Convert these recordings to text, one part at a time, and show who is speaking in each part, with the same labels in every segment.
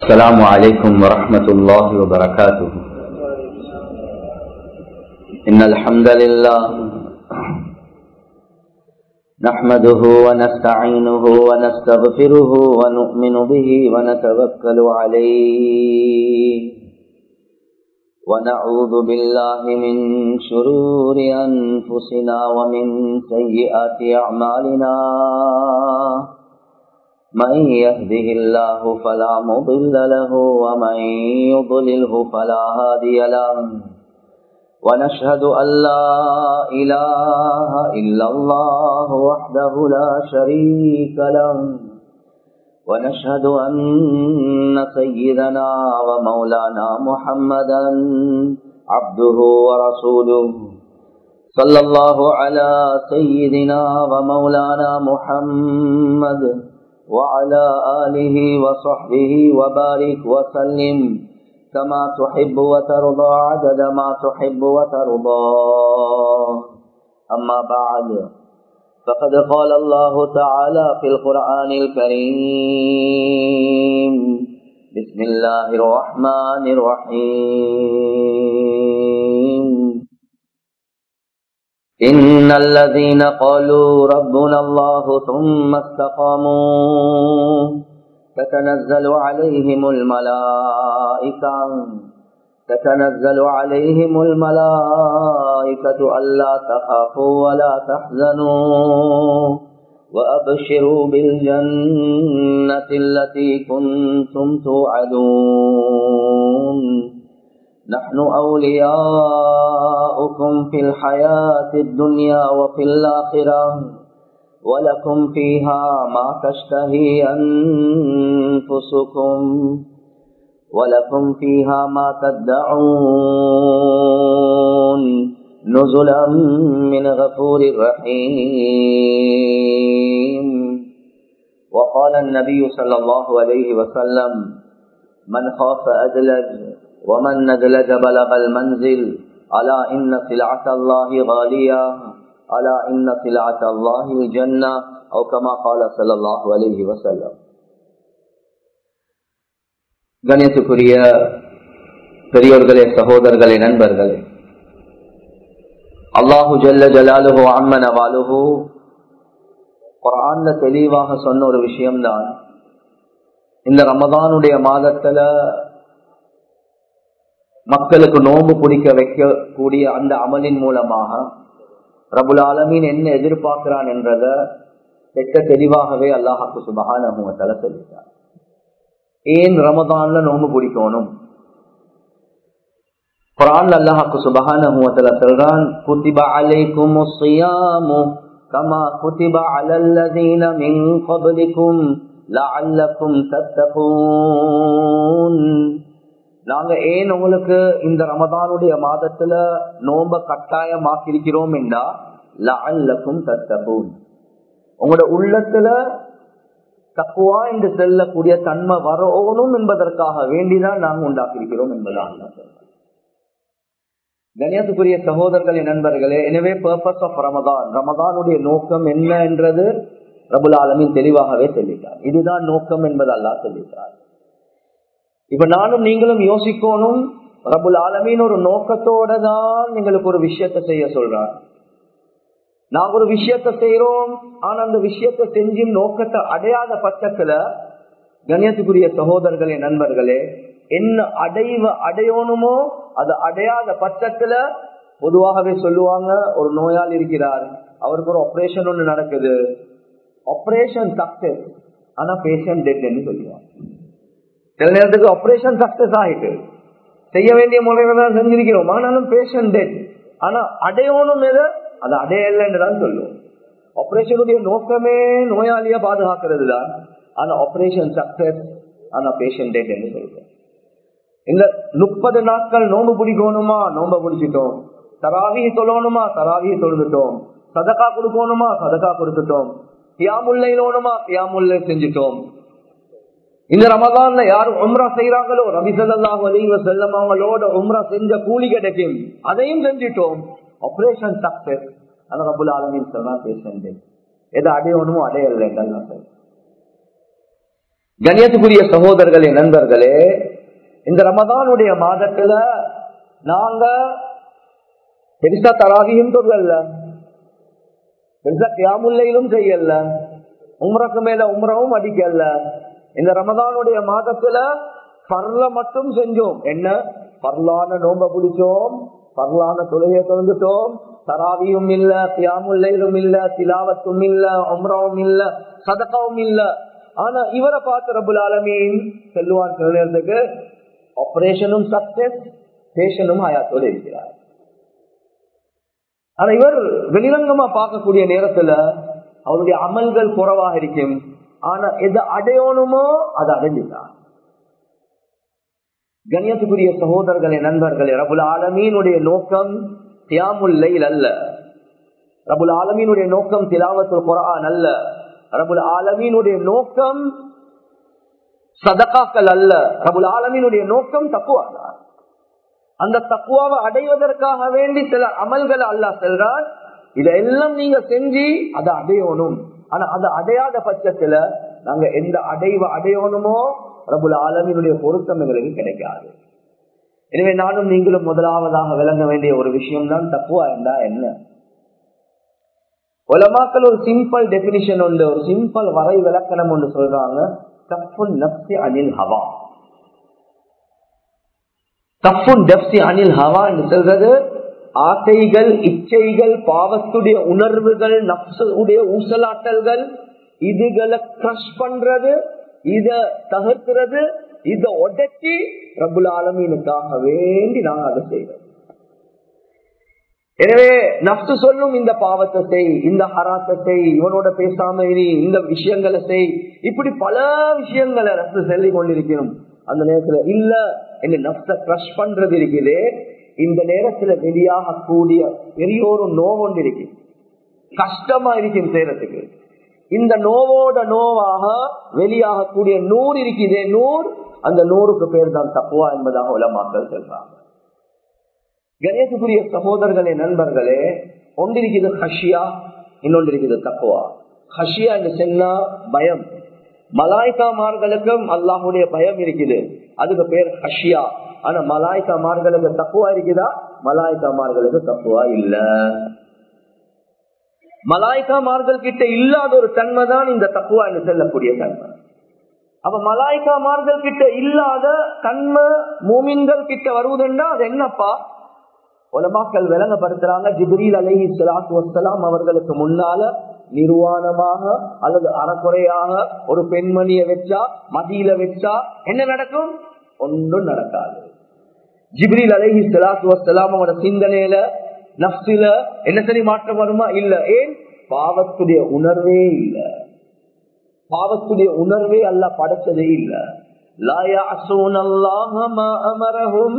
Speaker 1: السلام عليكم ورحمة الله وبركاته إن الحمد لله نحمده ونستعينه ونستغفره ونؤمن به ونتوكل عليه ونعوذ بالله من شرور أنفسنا ومن سيئات أعمالنا من يهده الله فلا مضل له ومن يضلله فلا هادي له ونشهد أن لا إله إلا الله وحده لا شريك له ونشهد أن سيدنا ومولانا محمدا عبده ورسوله صلى الله على سيدنا ومولانا محمد وعلى آله وصحبه وبارك وسلم كما تحب وترضى عدد ما تحب وترضى أما بعد فقد قال الله تعالى في القرآن الكريم بسم الله الرحمن الرحيم إن الذين قالوا ربنا الله ثم استقاموا تتنزل عليهم الملائكة تتنزل عليهم الملائكة ألا تخافوا ولا تحزنوا وأبشروا بالجنة التي كنتم توعدون نحن أولياؤكم في الحياة الدنيا وفي الآخرة ولكم فيها ما تشتهي أنفسكم ولكم فيها ما تدعون نزلا من غفور رحيم وقال النبي صلى الله عليه وسلم من خاف أدلج ومن ندلج بلغ المنزل ألا إن سلعة الله غالية ألا إن سلعة الله الجنة أو كما قال صلى الله عليه وسلم கணியத்துக்குரிய பெரியோர்களே சகோதரர்களே நண்பர்களே அல்லாஹு ஜல்ல ஜலாலுஹோ அம்மன வாலுஹு குரான்ல தெளிவாக சொன்ன ஒரு விஷயம்தான் இந்த ரமதானுடைய மாதத்துல மக்களுக்கு நோம்பு பிடிக்க வைக்கக்கூடிய அந்த அமலின் மூலமாக ரபுல் ஆலமீன் என்ன எதிர்பார்க்கிறான் என்றத தெட்ட தெளிவாகவே அல்லாஹாக்கு சுபகான தலை சொல்லிட்டார் ஏன் ரமதான்ல நோம்பு பிடிக்கணும் குரான் அல்லாஹாக்கு சுபகான சொல்றான் குத்திபா அலைக்கும் கமா குத்திபா அலல்லதீன மின் கபலிக்கும் லஅல்லக்கும் தத்தகூன் நாங்க ஏன் உங்களுக்கு இந்த ரமதானுடைய மாதத்துல நோம்ப கட்டாயமாக்கிருக்கிறோம் என்றா லஅல்லக்கும் தத்தகூன் உங்களோட உள்ளத்துல தக்குவா என்று செல்லக்கூடிய தன்மை வரணும் என்பதற்காக வேண்டிதான் நாங்கள் உண்டாக்கியிருக்கிறோம் என்பதான் கணியத்துக்குரிய சகோதரர்களின் நண்பர்களே எனவே பர்பஸ் ஆஃப் ரமதான் ரமதானுடைய நோக்கம் என்ன என்றது ரபுல் ஆலமின் தெளிவாகவே சொல்லிட்டார் இதுதான் நோக்கம் என்பது அல்லா சொல்லிட்டார் இப்ப நானும் நீங்களும் யோசிக்கணும் ரபுல் ஆலமின் ஒரு நோக்கத்தோட தான் எங்களுக்கு ஒரு விஷயத்த செய்ய சொல்றார் நாங்க ஒரு விஷயத்த செய்யறோம் ஆனா அந்த விஷயத்த செஞ்சு நோக்கத்தை அடையாத பட்சத்துல கணியத்துக்குரிய சகோதரர்களே நண்பர்களே என்ன அடைவ அடையணுமோ அது அடையாத பட்சத்துல பொதுவாகவே சொல்லுவாங்க ஒரு நோயாளி இருக்கிறார் அவருக்கு ஒரு ஆபரேஷன் ஒண்ணு நடக்குது ஆபரேஷன் சக்சஸ் ஆனா பேஷண்ட் டெட்னு சொல்லுவாங்க சில நேரத்துக்கு ஆபரேஷன் சக்சஸ் ஆயிட்டு செய்ய வேண்டிய முறையில தான் செஞ்சிருக்கிறோம் ஆனாலும் பேஷண்ட் டெட் ஆனா அடையணும் எதை அது அடையலன்னு தான் சொல்லுவோம் ஆபரேஷனுடைய நோக்கமே நோயாளியா பாதுகாக்கிறது தான் ஆனா ஆபரேஷன் சக்சஸ் ஆனா பேஷண்ட் டெட் என்று சொல்றோம் இந்த முப்பது நாட்கள் நோம்பு பிடிக்கணுமா நோம்ப பிடிச்சிட்டோம் தராவி தொழணுமா தராவி தொழுதுட்டோம் சதக்கா கொடுக்கணுமா சதக்கா கொடுத்துட்டோம் தியாமுல்லைனோணுமா தியாமுல்லை செஞ்சுட்டோம் இந்த ரமதான்ல யாரும் உம்ரா செய்யறாங்களோ ரபிசல்லாஹு அலிவ செல்லம் அவங்களோட உம்ரா செஞ்ச கூலி கிடைக்கும் அதையும் செஞ்சிட்டோம் ஆபரேஷன் சக்சஸ் அந்த ரபுல் ஆலமின் சொன்னா பேஷண்ட் எதை அடையணுமோ அடையல கண்ணியத்துக்குரிய சகோதரர்களே நண்பர்களே இந்த ரமதானுடைய மாதத்துல நாங்க பெருசா தராவியும் சொல்லல பெருசா கியாமுல்லையிலும் செய்யல உம்ரக்கு மேல உம்ரவும் அடிக்கல இந்த ரமதானுடைய மாதத்துல பர்ல மட்டும் செஞ்சோம் என்ன பர்லான நோம்ப பிடிச்சோம் பர்லான தொழுகையை தொழுந்துட்டோம் தராவியும் இல்ல கியாமுல்லையிலும் இல்ல திலாவத்தும் இல்ல உம்ரவும் இல்ல சதக்காவும் இல்ல ஆனா இவரை பார்த்து ரபுல் ஆலமீன் செல்லுவான் சில நேரத்துக்கு ஆபரேஷனும் சக்சஸ் பேஷனும் ஆயாத்தோடு இருக்கிறார் ஆனா இவர் வெளிரங்கமா பார்க்கக்கூடிய நேரத்துல அவருடைய அமல்கள் குறைவாக இருக்கும் ஆனா எதை அடையணுமோ அதை அடைஞ்சிட்டார் கண்ணியத்துக்குரிய சகோதரர்களே நண்பர்களே ரபுல் ஆலமீனுடைய நோக்கம் தியாமுல் லைல் அல்ல ரபுல் ஆலமீனுடைய நோக்கம் திலாவத்துல் குரான் அல்ல ரபுல் ஆலமீனுடைய நோக்கம் சதகாக்கள் அல்ல ரபுல் ஆலமீனுடைய நோக்கம் தக்குவாதான் அந்த தக்குவாவை அடைவதற்காக வேண்டி சில அமல்களை அல்லாஹ் செல்றான் இதெல்லாம் நீங்க செஞ்சு அதை அடையணும் ஆனா அதை அடையாத பட்சத்துல நாங்க எந்த அடைவை அடையணுமோ ரபுல் ஆலமீனுடைய பொருத்தம் எங்களுக்கு கிடைக்காது எனவே நானும் நீங்களும் முதலாவதாக விளங்க வேண்டிய ஒரு விஷயம் தான் தக்குவா என்றா என்ன உலமாக்கள் ஒரு சிம்பிள் டெபினிஷன் உண்டு ஒரு சிம்பிள் வரை விளக்கணம் ஒன்று சொல்றாங்க தப்புன் நப்சி அனில் ஹவா தப்புன் டெப்சி அனில் ஹவா என்று சொல்றது ஆசைகள் இச்சைகள் பாவத்துடைய உணர்வுகள் நப்சுடைய ஊசலாட்டல்கள் இதுகளை கிரஷ் பண்றது இத தகர்க்கிறது இத உடச்சி ரபுல் ஆலமீனுக்காக வேண்டி நாங்க அதை செய்யறோம் எனவே நப்சு சொல்லும் இந்த பாவத்தை செய் இந்த ஹராத்தை செய் இவனோட பேசாம இனி இந்த விஷயங்களை செய் இப்படி பல விஷயங்களை நப்சு சொல்லி கொண்டிருக்கணும் அந்த நேரத்துல இல்ல என்ன நப்ச கிரஷ் பண்றது இருக்குது இந்த நேரத்துல வெளியாக கூடிய பெரிய ஒரு நோவொண்டு இருக்கு கஷ்டமா இருக்கும் செய்யறதுக்கு இந்த நோவோட நோவாக வெளியாக கூடிய நூறு இருக்குதே நூறு அந்த நூறுக்கு பேர் தான் தப்புவா என்பதாக உலமாக்கள் சொல்றாங்க கணேசக்குரிய சகோதரர்களே நண்பர்களே ஒன்றிருக்கிறது ஹஷியா இன்னொன்று இருக்குது தக்குவா ஹஷியா என்று சொன்னா பயம் மலாய்க்காமார்களுக்கும் அல்லாஹுடைய பயம் இருக்குது அதுக்கு பேர் ஹஷியா ஆனா மலாய்க்காமார்களுக்கு தக்குவா இருக்குதா மலாய்க்காமார்களுக்கு தக்குவா இல்ல மலாய்க்காமார்கள் கிட்ட இல்லாத ஒரு தன்மை தான் இந்த தக்குவா என்று செல்லக்கூடிய தன்மை அப்ப மலாய்க்காமார்கள் கிட்ட இல்லாத தன்மை மூமின்கள் கிட்ட வருவதுண்டா அது என்னப்பா உலமாக்கள் விளங்கப்படுத்துறாங்க ஜிப்ரீல் அலஹி சலாத்து வசலாம் அவர்களுக்கு முன்னால நிர்வாணமாக அல்லது அறக்குறையாக ஒரு பெண்மணியை வச்சா மதியில வச்சா என்ன நடக்கும் ஒன்றும் நடக்காது ஜிப்ரீல் அலஹி சலாத்து வசலாம் அவரோட சிந்தனையில நப்சில என்ன சரி மாற்றம் வருமா இல்ல ஏன் பாவத்துடைய உணர்வே இல்ல பாவத்துடைய உணர்வே அல்ல படைச்சதே இல்ல லாயா அசூன் அல்லாஹ் அமரஹும்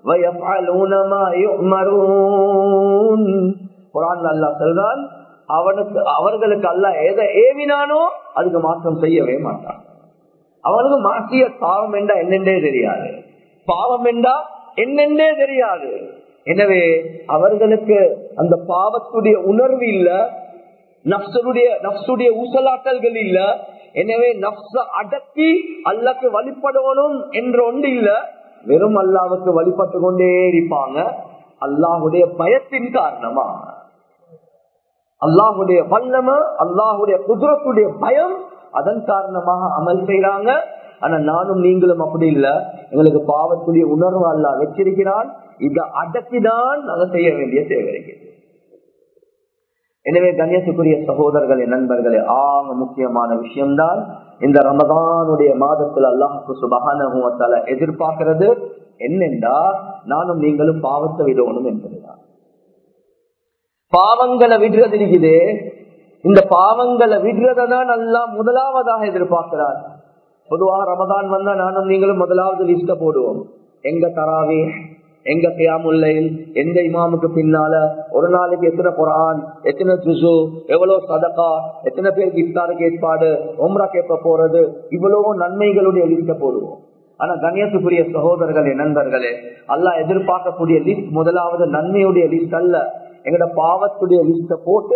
Speaker 1: சொல்றான் அவனுக்கு அவர்களுக்கு அல்ல எதை ஏவினானோ அதுக்கு மாற்றம் செய்யவே மாட்டான் அவனுக்கு மாசிய பாவம் என்றா என்னென்றே தெரியாது பாவம் என்றா என்னென்றே தெரியாது எனவே அவர்களுக்கு அந்த பாவத்துடைய உணர்வு இல்ல நப்சனுடைய நப்சுடைய ஊசலாட்டல்கள் இல்ல எனவே நப்ச அடக்கி அல்லக்கு வழிபடணும் என்ற ஒன்று இல்ல வெறும் அல்லாவுக்கு வழிபட்டு கொண்டே இருப்பாங்க அல்லாஹுடைய பயத்தின் காரணமா அல்லாஹுடைய வல்லம அல்லாஹுடைய குதிரத்துடைய பயம் அதன் காரணமாக அமல் செய்யறாங்க ஆனா நானும் நீங்களும் அப்படி இல்ல எங்களுக்கு பாவத்துடைய உணர்வு அல்லா வச்சிருக்கிறான் இதை அடக்கிதான் நாங்க செய்ய வேண்டிய தேவை இருக்கிறது எனவே கண்ணியத்துக்குரிய சகோதரர்களே நண்பர்களே ஆக முக்கியமான விஷயம்தான் இந்த ரமதானுடைய மாதத்தில் அல்லாஹுக்கு சுபகான எதிர்பார்க்கிறது என்னென்றா நானும் நீங்களும் பாவத்தை விடணும் என்பதுதான் பாவங்களை விடுறது இருக்குது இந்த பாவங்களை விடுறதை தான் நல்லா முதலாவதாக எதிர்பார்க்கிறார் பொதுவாக ரமதான் வந்தா நானும் நீங்களும் முதலாவது லிஸ்ட போடுவோம் எங்க தராவே எங்க கியாமுல்லையில் எந்த இமாமுக்கு பின்னால ஒரு நாளைக்கு எத்தனை குரான் எத்தனை ஜுசு எவ்வளவு சதக்கா எத்தனை பேருக்கு இஃப்தாருக்கு ஏற்பாடு ஒம்ரா கேட்க போறது இவ்வளவு நன்மைகளுடைய லிஸ்ட போடுவோம் ஆனா கண்ணியத்துக்குரிய சகோதரர்களே நண்பர்களே அல்லா எதிர்பார்க்கக்கூடிய லிஸ்ட் முதலாவது நன்மையுடைய லிஸ்ட் அல்ல எங்கட பாவத்துடைய லிஸ்ட போட்டு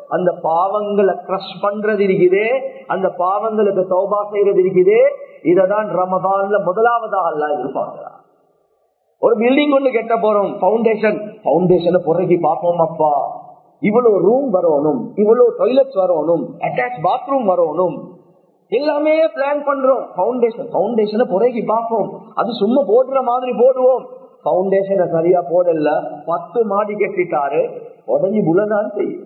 Speaker 1: அந்த பாவங்களை கிரஷ் பண்றது இருக்குதே அந்த பாவங்களுக்கு சௌபா செய்யறது இருக்குதே இததான் ரமதான்ல முதலாவதா அல்ல எதிர்பார்க்கிறார் ஒரு பில்டிங் ஒண்ணு கெட்ட போறோம் பவுண்டேஷன் பவுண்டேஷனை புறக்கி பார்ப்போம் அப்பா இவ்வளவு ரூம் வரணும் இவ்வளவு டாய்லெட்ஸ் வரணும் அட்டாச் பாத்ரூம் வரணும் எல்லாமே பிளான் பண்றோம் பவுண்டேஷன் பவுண்டேஷனை புறக்கி பார்ப்போம் அது சும்மா போடுற மாதிரி போடுவோம் பவுண்டேஷனை சரியா போடல பத்து மாடி கட்டிட்டாரு உடஞ்சி புலதான் செய்யும்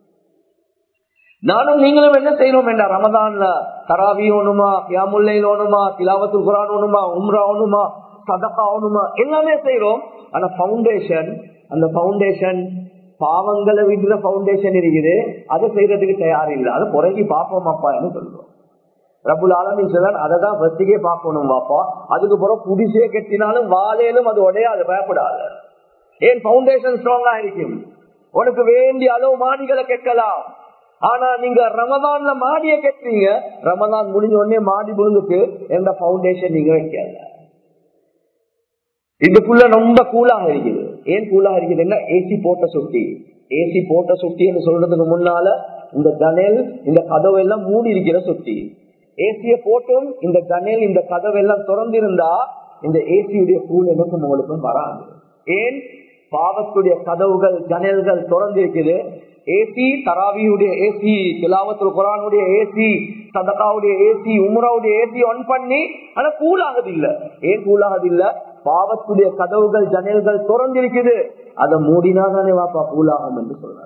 Speaker 1: நானும் நீங்களும் என்ன செய்யறோம் என்ற ரமதான்ல தராவி ஓணுமா கியாமுல்லைல் ஓணுமா திலாவத்து குரான் ஓணுமா உம்ரா ஓணுமா சதகா ஓணுமா எல்லாமே செய்யறோம் ஆனா பவுண்டேஷன் அந்த பவுண்டேஷன் பாவங்களை விடுற பவுண்டேஷன் இருக்குது அதை செய்யறதுக்கு தயார் இல்லை அதை குறைக்கி பார்ப்போம் அப்பான்னு சொல்றோம் ரபுல் ஆலமின் சொல்றான் அதை தான் ஃபர்ஸ்டுக்கே பார்க்கணும் பாப்பா அதுக்கு பிறகு புடிசே கட்டினாலும் வாழையிலும் அது உடையாது பயப்படாது ஏன் பவுண்டேஷன் ஸ்ட்ராங்கா இருக்கும் உனக்கு வேண்டிய அளவு மாடிகளை கெட்டலாம் ஆனா நீங்க ரமதான்ல மாடிய கட்டுறீங்க ரமதான் முடிஞ்ச உடனே மாடி விழுந்துட்டு எந்த பவுண்டேஷன் நீங்க வைக்கல இதுக்குள்ள ரொம்ப கூலாக இருக்குது ஏன் கூலாக இருக்குதுன்னா ஏசி போட்ட சுட்டி ஏசி போட்ட சுட்டின்னு சொல்றதுக்கு முன்னால இந்த ஜனல் இந்த கதவு எல்லாம் மூடி இருக்கிற சுட்டி ஏசிய போட்டும் இந்த ஜன்னல் இந்த கதவு எல்லாம் திறந்திருந்தா இந்த ஏசியுடைய கூல் எனக்கும் உங்களுக்கும் வராது ஏன் பாவத்துடைய கதவுகள் ஜன்னல்கள் திறந்திருக்குது ஏசி தராவியுடைய ஏசி திலாவத்துல் குரானுடைய ஏசி சதகாவுடைய ஏசி உம்ராவுடைய ஏசி ஆன் பண்ணி ஆனா கூலாகுது இல்ல ஏன் கூலாகுது இல்ல பாவத்துடைய கதவுகள் ஜன்னல்கள் திறந்திருக்குது அதை மூடினாதானே வாப்பா கூலாகும் என்று சொல்றாங்க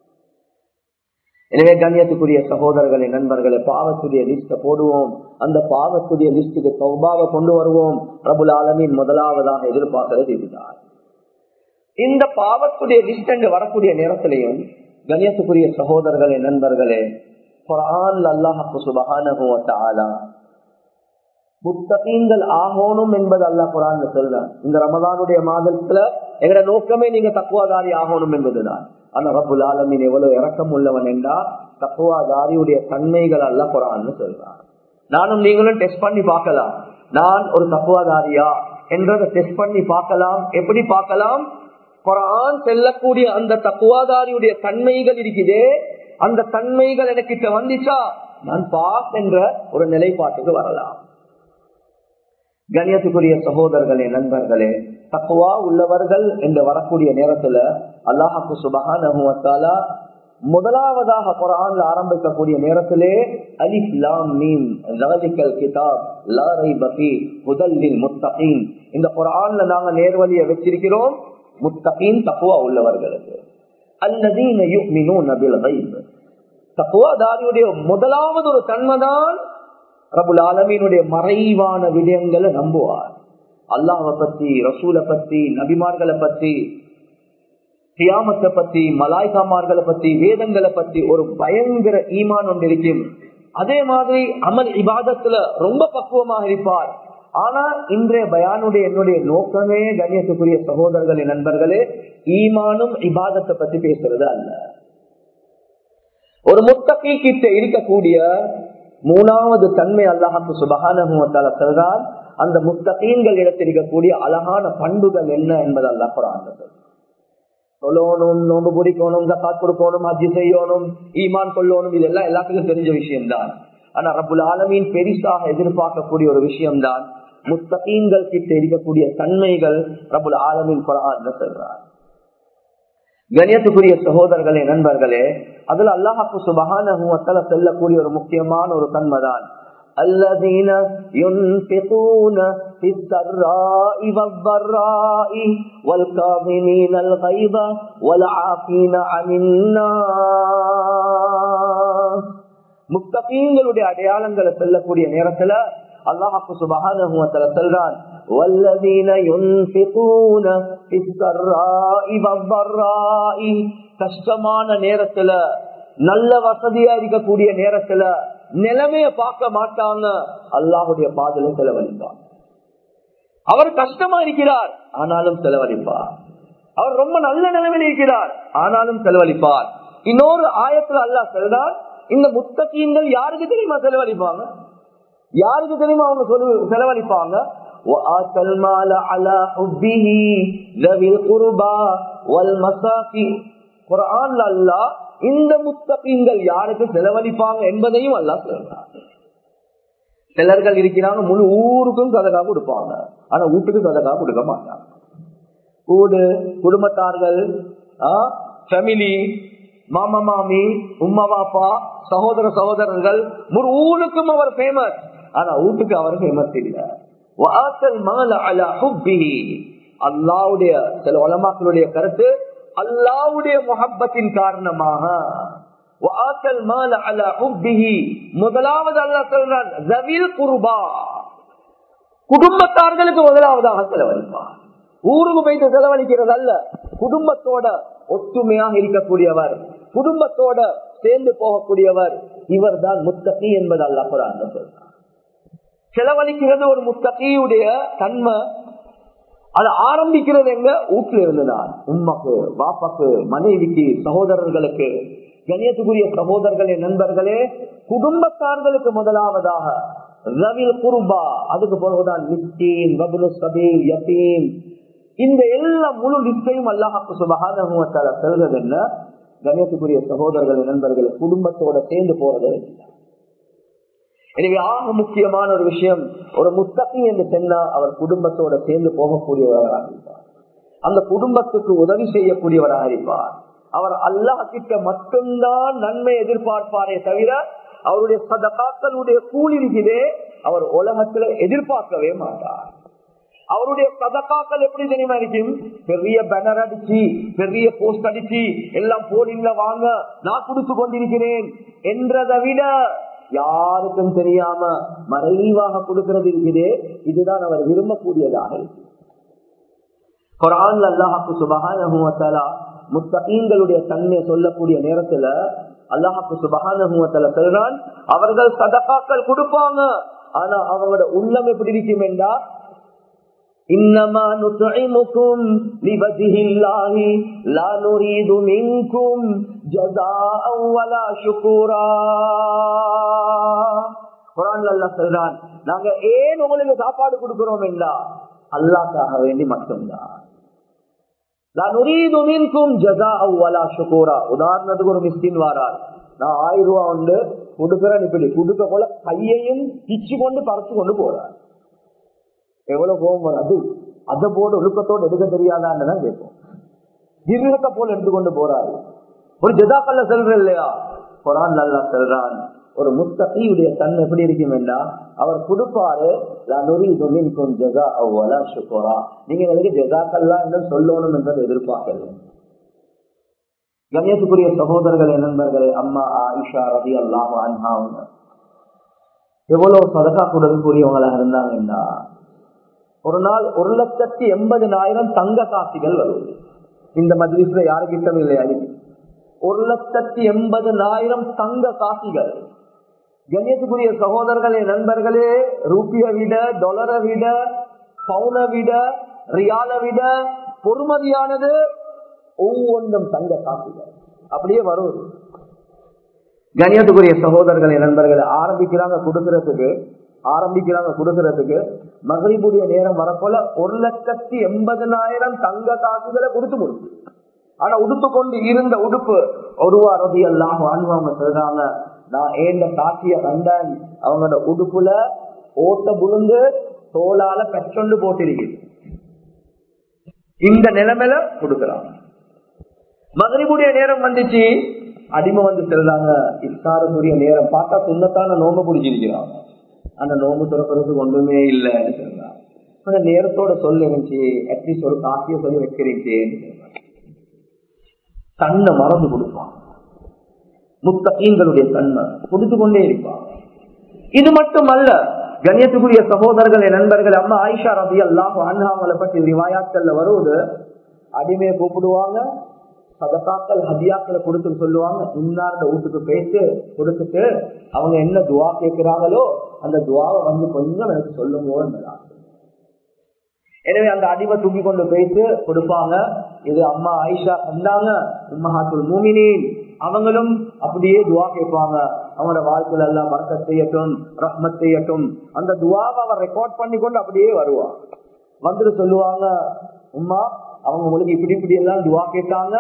Speaker 1: எனவே கண்ணியத்துக்குரிய சகோதரர்களை நண்பர்களை பாவத்துடைய லிஸ்ட போடுவோம் அந்த பாவத்துடைய லிஸ்டுக்கு சௌபாவை கொண்டு வருவோம் பிரபுல் ஆலமின் முதலாவதாக எதிர்பார்க்கிறது இதுதான் இந்த பாவத்துடைய லிஸ்ட் என்று வரக்கூடிய நேரத்திலையும் கண்ணியத்துக்குரிய சகோதரர்களே நண்பர்களே குரான் அல்லாஹு சுபகான முத்தகீங்கள் ஆகணும் என்பது அல்லாஹ் குரான் சொல்றான் இந்த ரமதானுடைய மாதத்துல எங்கட நோக்கமே நீங்க தக்குவாதாரி ஆகணும் என்பதுதான் ஆனா ரபுல் ஆலமின் எவ்வளவு இறக்கம் உள்ளவன் என்றா தக்குவாதாரியுடைய தன்மைகள் அல்ல குரான்னு சொல்றான் நானும் நீங்களும் டெஸ்ட் பண்ணி பார்க்கலாம் நான் ஒரு தக்குவாதாரியா என்றதை டெஸ்ட் பண்ணி பார்க்கலாம் எப்படி பார்க்கலாம் குரான் செல்லக்கூடிய அந்த தக்குவாதாரியுடைய தன்மைகள் இருக்குதே அந்த தன்மைகள் எனக்கு வந்துச்சா நான் பாஸ் என்ற ஒரு நிலைப்பாட்டுக்கு வரலாம் கணியத்துக்குரிய சகோதரர்களே நண்பர்களே தக்குவா உள்ளவர்கள் என்று வரக்கூடிய நேரத்துல அல்லாஹாக்கு சுபகான முதலாவதாக குரான்ல ஆரம்பிக்கக்கூடிய நேரத்திலே அலிஃப் லாம் மீம் லாஜிக்கல் கிதாப் லாரை பகி முதலில் முத்தகீன் இந்த குரான்ல நாங்க நேர்வழியை வச்சிருக்கிறோம் முத்தகீன் தக்குவா உள்ளவர்களுக்கு அல்லதீன யுமினூன பில் கைப் தக்குவாதாரியுடைய முதலாவது ஒரு தன்மைதான் ரபுல் ஆலமீனுடைய மறைவான விடயங்களை நம்புவார் அல்லாஹை பத்தி ரசூலை பத்தி நபிமார்களை பத்தி சியாமத்தை பத்தி மலாய்காமார்களை பத்தி வேதங்களை பத்தி ஒரு பயங்கர ஈமான் ஒன்று இருக்கும் அதே மாதிரி அமல் இபாதத்துல ரொம்ப பக்குவமாக இருப்பார் ஆனா இன்றைய பயானுடைய என்னுடைய நோக்கமே கண்ணியத்துக்குரிய சகோதரர்களே நண்பர்களே ஈமானும் இபாதத்தை பத்தி பேசுறது அல்ல ஒரு முத்தகி கிட்ட இருக்கக்கூடிய மூணாவது தன்மை அல்லாஹாக்கு சுபகான சொல்றார் அந்த முத்தகீன்கள் இடத்திருக்கக்கூடிய அழகான பண்புகள் என்ன என்பது அல்லாஹ் குரான் சொல்லணும் நோம்பு பிடிக்கணும் ஜக்காத் கொடுக்கணும் ஹஜ்ஜி செய்யணும் ஈமான் கொள்ளணும் இதெல்லாம் எல்லாத்துக்கும் தெரிஞ்ச விஷயம்தான் ஆனா ரபுல் ஆலமீன் பெரிசாக எதிர்பார்க்கக்கூடிய ஒரு விஷயம்தான் முத்தகீன்கள் கிட்ட இருக்கக்கூடிய தன்மைகள் ரபுல் ஆலமீன் குரான் சொல்றார் கணியத்துக்குரிய சகோதரர்களே நண்பர்களே அதுல அல்லாஹாக்கு சுபகான செல்லக்கூடிய ஒரு முக்கியமான ஒரு தன்மைதான் الذين ينفقون في السراء والضراء والكاظمين الغيظ والعافين عن الناس முத்தகீங்களுடைய அடையாளங்களை செல்லக்கூடிய நேரத்துல அல்லாஹாக்கு சுபகான சொல்றான் والذين ينفقون في السراء والضراء கஷ்டமான நேரத்துல நல்ல வசதியா இருக்கக்கூடிய நேரத்துல நிலைமைய பார்க்க மாட்டாங்க அல்லாஹுடைய பாதல செலவழிப்பார் அவர் கஷ்டமா இருக்கிறார் ஆனாலும் செலவழிப்பார் அவர் ரொம்ப நல்ல நிலைமையில் இருக்கிறார் ஆனாலும் செலவழிப்பார் இன்னொரு ஆயத்துல அல்லாஹ் சொல்றார் இந்த முத்தகீன்கள் யாருக்கு தெரியுமா செலவழிப்பாங்க யாருக்கு தெரியுமா அவங்க செலவழிப்பாங்க وآتى المال على حبه ذوي القربى والمساكين குரான்ல அல்லாஹ் இந்த முத்தகீன்கள் யாருக்கு செலவழிப்பாங்க என்பதையும் அல்லா சொல்றான் சிலர்கள் இருக்கிறாங்க முழு ஊருக்கும் சதகா கொடுப்பாங்க ஆனா வீட்டுக்கு சதகா கொடுக்க மாட்டாங்க வீடு குடும்பத்தார்கள் ஃபேமிலி மாமா மாமி உம்மா பாப்பா சகோதர சகோதரர்கள் முழு ஊருக்கும் அவர் ஃபேமஸ் ஆனா வீட்டுக்கு அவர் ஃபேமஸ் இல்ல அல்லாவுடைய சில உலமாக்களுடைய கருத்து அல்லாவுடைய முகப்பத்தின் காரணமாக முதலாவது அல்லா சொல்றான் குடும்பத்தார்களுக்கு முதலாவதாக செலவழிப்பார் ஊருக்கு போயிட்டு செலவழிக்கிறது அல்ல குடும்பத்தோட ஒத்துமையாக இருக்கக்கூடியவர் குடும்பத்தோட சேர்ந்து போகக்கூடியவர் இவர் தான் முத்தகி என்பது அல்ல குரான் சொல்றார் செலவழிக்கிறது ஒரு முத்தகியுடைய தன்மை அது ஆரம்பிக்கிறது எங்க வீட்டுல இருந்துதான் உண்மைக்கு பாப்பாக்கு மனைவிக்கு சகோதரர்களுக்கு கணியத்துக்குரிய சகோதரர்களே நண்பர்களே குடும்பத்தார்களுக்கு முதலாவதாக ரவில் குருபா அதுக்கு பிறகுதான் மிஸ்டீன் வபுலு சபீல் யத்தீம் இந்த எல்லா முழு லிஸ்டையும் அல்லாஹாக்கு சுபகான செல்வது என்ன கணியத்துக்குரிய சகோதரர்கள் நண்பர்கள் குடும்பத்தோட சேர்ந்து போறதே எனவே ஆக முக்கியமான ஒரு விஷயம் ஒரு முத்தகி என்று சொன்னா அவர் குடும்பத்தோட சேர்ந்து போகக்கூடியவராக இருப்பார் அந்த குடும்பத்துக்கு உதவி செய்யக்கூடியவராக இருப்பார் அவர் அல்லாஹ் கிட்ட மட்டும்தான் நன்மை எதிர்பார்ப்பாரே தவிர அவருடைய சதகாக்களுடைய கூலிருக்கிறே அவர் உலகத்துல எதிர்பார்க்கவே மாட்டார் அவருடைய சதக்காக்கள் எப்படி தெரியுமா இருக்கும் பெரிய பேனர் அடிச்சு பெரிய போஸ்ட் அடிச்சு எல்லாம் போலிங்ல வாங்க நான் கொடுத்து கொண்டிருக்கிறேன் என்றதை விட யாருக்கும் தெரியாம மறைவாக கொடுக்கிறது இருக்குது இதுதான் அவர் விரும்பக்கூடியதாக இருக்கு குரான் அல்லாஹாக்கு சுபகான முத்தகீன்களுடைய தன்மையை சொல்லக்கூடிய நேரத்துல அல்லாஹாக்கு சுபகான சொல்றான் அவர்கள் சதக்காக்கள் கொடுப்பாங்க ஆனா அவங்களோட உள்ளம் எப்படி இருக்கும் என்றா إنما نطعمكم لوجه الله لا نريد منكم جزاء ولا شكورا குரான்ல அல்லாஹ் சொல்றான் நாங்க ஏன் உங்களுக்கு சாப்பாடு கொடுக்கிறோம் என்றா அல்லாஹ்க்காக வேண்டி மட்டும்தான் உதாரணத்துக்கு ஒரு மிஸ்கின் வாரார் நான் ஆயிரம் ரூபாய் உண்டு கொடுக்கிறேன் இப்படி கொடுக்க போல கையையும் பிச்சு கொண்டு பறச்சு கொண்டு போறார் எவ்வளவு கோபம் வராது அதை போல ஒழுக்கத்தோடு எடுக்க தெரியாதான்னு தான் கேட்போம் கிரகத்தை போல எடுத்துக்கொண்டு போறாரு ஒரு ஜெதாக்கல்ல செல்ற இல்லையா குரான் நல்லா செல்றான் ஒரு முத்தகையுடைய தன்மை எப்படி இருக்கும் என்றா அவர் கொடுப்பாரு நீங்க எங்களுக்கு ஜெதாக்கல்லா என்று சொல்லணும் என்றதை எதிர்பார்க்கல கணேசுக்குரிய சகோதரர்களே நண்பர்களே அம்மா ஆயிஷா ரதி அல்லாம அன்ஹா அவங்க எவ்வளவு சதகா கொடுக்கக்கூடியவங்களாக இருந்தாங்கன்னா ஒரு நாள் ஒரு லட்சத்தி எண்பதினாயிரம் தங்க காசிகள் வருவது இந்த மஜ்லிஸ்ல யாருக்கிட்டம் இல்லை அழகி ஒரு லட்சத்தி எண்பதினாயிரம் தங்க காசிகள் கண்ணியத்துக்குரிய சகோதரர்களே நண்பர்களே ரூபிய விட டொலரை விட பவுனை விட ரியாலை விட பொறுமதியானது ஒவ்வொன்றும் தங்க காசிகள் அப்படியே வருவது கண்ணியத்துக்குரிய சகோதரர்களே நண்பர்களே ஆரம்பிக்கிறாங்க கொடுக்கறதுக்கு ஆரம்பிக்கிறாங்க கொடுக்கறதுக்கு மகிழ்வுடைய நேரம் வரப்போல ஒரு லட்சத்தி எண்பதனாயிரம் தங்க காசுகளை கொடுத்து முடிச்சு ஆனா உடுத்து கொண்டு இருந்த உடுப்பு ஒருவா ரவி எல்லாம் வாழ்வாங்க சொல்றாங்க நான் ஏண்ட காட்சிய கண்டேன் அவங்களோட உடுப்புல ஓட்ட புழுந்து தோளால பெற்றொண்டு போட்டிருக்கு இந்த நிலைமையில கொடுக்கறாங்க மகிழ்வுடைய நேரம் வந்துச்சு அடிமை வந்து சொல்றாங்க இஃப்தாருக்குரிய நேரம் பார்த்தா சுண்ணத்தான நோம்பு பிடிச்சிருக்கிறாங்க அந்த நோம்பு துறக்கிறதுக்கு ஒன்றுமே இல்லைன்னு சொல்றாங்க அந்த நேரத்தோட சொல்லி இருந்துச்சு அட்லீஸ்ட் ஒரு காசிய சொல்லி வைக்கிறீங்க தன்னை மறந்து கொடுப்பான் முத்தகீங்களுடைய தன்மை கொடுத்து கொண்டே இருப்பான் இது மட்டுமல்ல கண்ணியத்துக்குரிய சகோதரர்கள் நண்பர்கள் அம்மா ஆயிஷா ரபி அல்லாஹ் அண்ணாமலை பற்றி ரிவாயாக்கள்ல வருவது அடிமையை கூப்பிடுவாங்க சதகாக்கள் ஹதியாக்களை கொடுத்து சொல்லுவாங்க இன்னார்ட வீட்டுக்கு போயிட்டு கொடுத்துட்டு அவங்க என்ன துவா கேட்கிறாங்களோ அந்த துவாவை வந்து கொஞ்சம் எனக்கு சொல்லுங்க எனவே அந்த அடிமை தூக்கி கொண்டு போயிட்டு கொடுப்பாங்க இது அம்மா ஆயிஷா கண்டாங்க உம்மஹாத்துல் மூமினின் அவங்களும் அப்படியே துவா கேட்பாங்க அவங்களோட வாழ்க்கையில எல்லாம் மறக்க செய்யட்டும் ரஹ்மத் செய்யட்டும் அந்த துவாவை அவர் ரெக்கார்ட் பண்ணி கொண்டு அப்படியே வருவான் வந்துட்டு சொல்லுவாங்க உம்மா அவங்க உங்களுக்கு இப்படி இப்படி எல்லாம் துவா கேட்டாங்க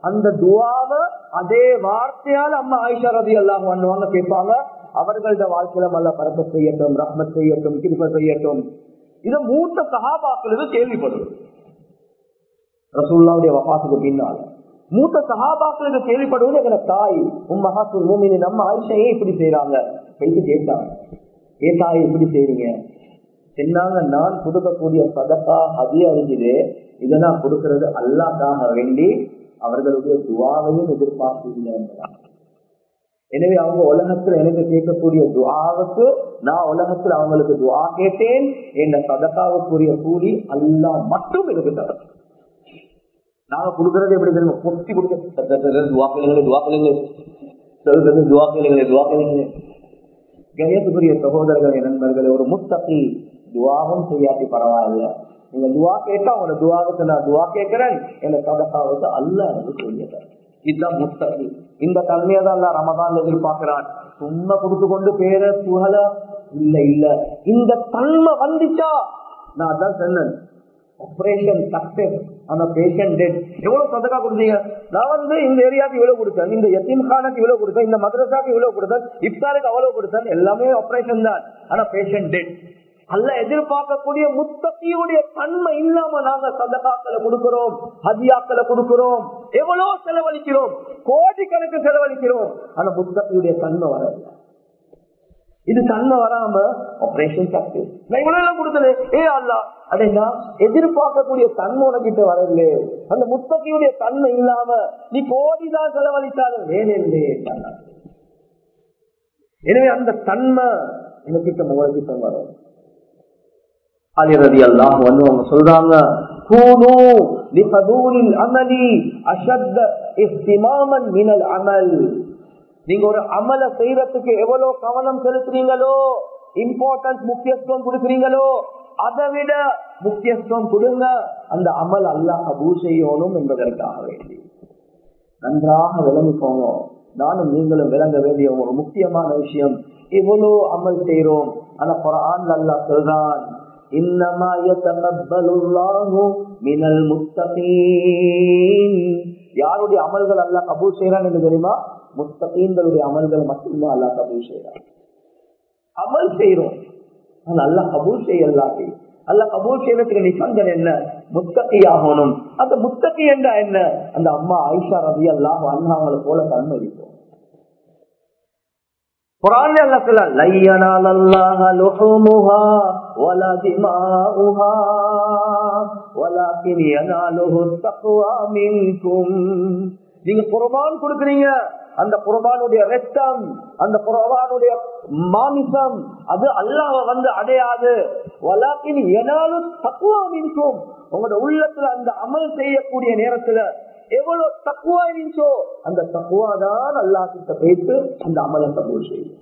Speaker 1: அந்த துவாவை அதே வார்த்தையால் அம்மா ஆயிஷா ரதி எல்லாம் பண்ணுவாங்க கேட்பாங்க அவர்களோட வாழ்க்கையில நல்ல பறக்க செய்யட்டும் ரஹ்மத் செய்யட்டும் கிருப்ப செய்யட்டும் இதை மூத்த சகாபாக்களுக்கு கேள்விப்படும் ரசூல்லாவுடைய வபாசுக்கு பின்னால மூத்த சகாபாக்களுக்கு கேள்விப்படுவது எங்க தாய் உன் மகாசூர் மூமினி நம்ம ஆயிஷையே இப்படி செய்யறாங்க போயிட்டு கேட்டாங்க ஏ தாய் இப்படி செய்றீங்க சொன்னாங்க நான் கொடுக்கக்கூடிய சதக்கா அதிக அறிஞ்சுது இதை நான் கொடுக்கறது அல்லாக்காக வேண்டி அவர்களுடைய துவாவையும் எதிர்பார்ப்பு இல்லை என்பதாக எனவே அவங்க உலகத்துல எனக்கு கேட்கக்கூடிய துவாவுக்கு நான் உலகத்துல அவங்களுக்கு துவா கேட்டேன் என் சதக்காவுக்குரிய கூலி அல்லா மட்டும் எனக்கு தர நாங்க கொடுக்கறது எப்படி தெரியும் பொத்தி கொடுக்க துவாக்கிழங்களே துவாக்கிழங்களே சொல்றது துவாக்கிழங்களே துவாக்கிழங்களே கணேசக்குரிய சகோதரர்களே நண்பர்களே ஒரு முத்தகி துவாவும் செய்யாட்டி பரவாயில்ல நீங்க துவா கேட்டா உங்களோட துவாவுக்கு நான் துவா கேட்கிறேன் எங்க சதக்காவுக்கு அல்ல எனக்கு சொல்லியதான் இதுதான் முத்தகி இந்த தன்மையை தான் அல்ல ரமதான் எதிர்பார்க்கிறான் சும்மா கொடுத்து கொண்டு பேர புகழ இல்ல இல்ல இந்த தன்மை வந்துச்சா நான் அதான் சொன்னேன் ஆபரேஷன் சக்சஸ் அந்த பேஷண்ட் டெட் எவ்வளவு சதக்கா கொடுத்தீங்க நான் வந்து இந்த ஏரியாவுக்கு இவ்வளவு கொடுத்தேன் இந்த எத்தீம் கானுக்கு இவ்வளவு கொடுத்தேன் இந்த மதரசாக்கு இவ்வளவு கொடுத்தேன் இப்தாருக்கு அவ்வளவு கொடுத்தேன் எல்லாமே ஆபரேஷன் தான் ஆனா பேஷண்ட் டெட் அல்ல எதிர்பார்க்கக்கூடிய முத்தகியுடைய தன்மை இல்லாம நாங்க சதகாக்களை கொடுக்கிறோம் ஹதியாக்களை கொடுக்கிறோம் எவ்வளவு செலவழிக்கிறோம் கோடிக்கணக்கு செலவழிக்கிறோம் ஆனா முத்தகியுடைய தன்மை வரல இது தன்மை வராம ஆபரேஷன் சக்சஸ் நான் இவ்வளவு எல்லாம் கொடுத்தது ஏ அல்லா அடையா எதிர்பார்க்கக்கூடிய தன்மை உனக்கிட்ட வரல அந்த முத்தகியுடைய தன்மை இல்லாம நீ கோடிதான் செலவழித்தாலும் வேலை இல்லையே எனவே அந்த தன்மை எனக்கிட்ட முகக்கிட்ட வரும் அலிரதி அல்லாஹ் வந்து அவங்க சொல்றாங்க கூனு லிஃபதூலில் அமலி அஷத்த இஸ்திமாமன் மினல் அமல் நீங்க ஒரு அமல செய்யறதுக்கு எவ்வளவு கவனம் செலுத்துறீங்களோ இம்பார்ட்டன்ஸ் முக்கியத்துவம் கொடுக்குறீங்களோ அதை விட முக்கியத்துவம் கொடுங்க அந்த அமல் அல்லாஹ் கபூ செய்யணும் என்பதற்காக வேண்டி நன்றாக விளங்கிக்கோங்க நானும் நீங்களும் விளங்க வேண்டிய ஒரு முக்கியமான விஷயம் இவ்வளவு அமல் செய்யறோம் ஆனா குரான் அல்லா சொல்றான் இன்னமா மினல் முத்தகீன் யாருடைய அமல்கள் அல்லா கபூல் செய்யறான் என்று தெரியுமா முத்தகீன்களுடைய அமல்கள் மட்டும்தான் அல்லா கபூல் செய்யறான் அமல் செய்யறோம் ஆனா அல்லா கபூல் செய்யலாட்டி அல்ல கபூல் செய்யறதுக்கு நிபந்தனை என்ன முத்தகி ஆகணும் அந்த முத்தகி என்றா என்ன அந்த அம்மா ஆயிஷா ரவி அல்லாஹ் அண்ணா அவங்களை போல தன்மை இருக்கும் குரான் அல்ல சொல்ல லையனால் அல்லாஹ லுஹுமுஹா வலா திமாஉஹா வலாக்கின் யனாலுஹு தக்வா மின்கும் நீங்க குர்பான் கொடுக்குறீங்க அந்த குர்பானுடைய ரத்தம் அந்த குர்பானுடைய மாமிசம் அது அல்லாஹ் வந்து அடையாது வலாக்கின் யனாலு தக்வா மின்கும் உங்களோட உள்ளத்துல அந்த அமல் செய்யக்கூடிய நேரத்துல எவ்வளவு தக்குவா இருந்துச்சோ அந்த தக்குவா தான் அல்லா கிட்ட போயிட்டு அந்த அமலை கபூல் செய்யும்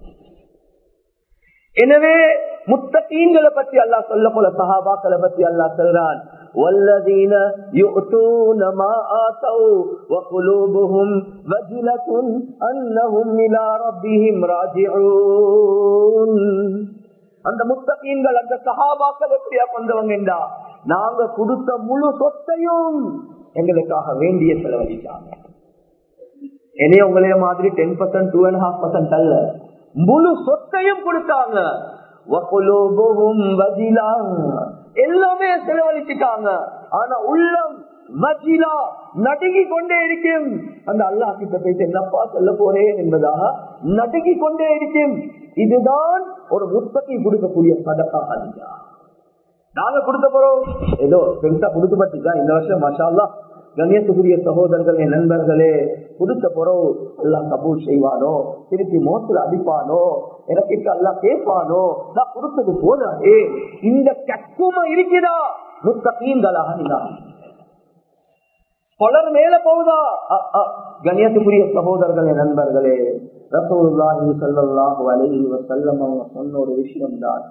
Speaker 1: எனவே முத்தகீன்களை பற்றி அல்லாஹ் சொல்ல போல சஹாபாக்களை பற்றி அல்லாஹ் சொல்றான் والذين يؤتون ما آتوا وقلوبهم وجلة أنهم إلى ربهم راجعون அந்த முத்தகீன்கள் அந்த சஹாபாக்கள் எப்படியா கொண்டவங்கடா நாங்க கொடுத்த முழு சொத்தையும் எங்களுக்காக வேண்டிய செலவழித்தாங்க என்னைய உங்களைய மாதிரி ten percent two and half percent அல்ல முழு சொத்தையும் கொடுத்தாங்க எல்லாமே செலவழிச்சுட்டாங்க ஆனா உள்ளம் மஜிலா நடுங்கி கொண்டே இருக்கும் அந்த அல்லாஹ் கிட்ட போயிட்டு என்னப்பா சொல்ல போறேன் என்பதாக நடுங்கி கொண்டே இருக்கும் இதுதான் ஒரு முத்தகை கொடுக்கக்கூடிய சதக்கா ஹதியா நாங்க கொடுத்த போறோம் ஏதோ பெருசா கொடுத்து பட்டிச்சா இந்த வருஷம் மஷாலா கண்ணியத்துக்குரிய சகோதரர்களே நண்பர்களே கொடுத்த பிறகு எல்லாம் கபூல் செய்வானோ திருப்பி மோத்துல அடிப்பானோ எனக்கு எல்லாம் கேட்பானோ நான் கொடுத்தது போதாதே இந்த கக்குமா இருக்குதா முத்தகீன்களாக நீங்க பலர் மேல போகுதா கண்ணியத்துக்குரிய சகோதரர்களே நண்பர்களே ரசோல்லாஹி சல்லாஹு அலைஹி வசல்லம் அவங்க சொன்ன ஒரு விஷயம் தான்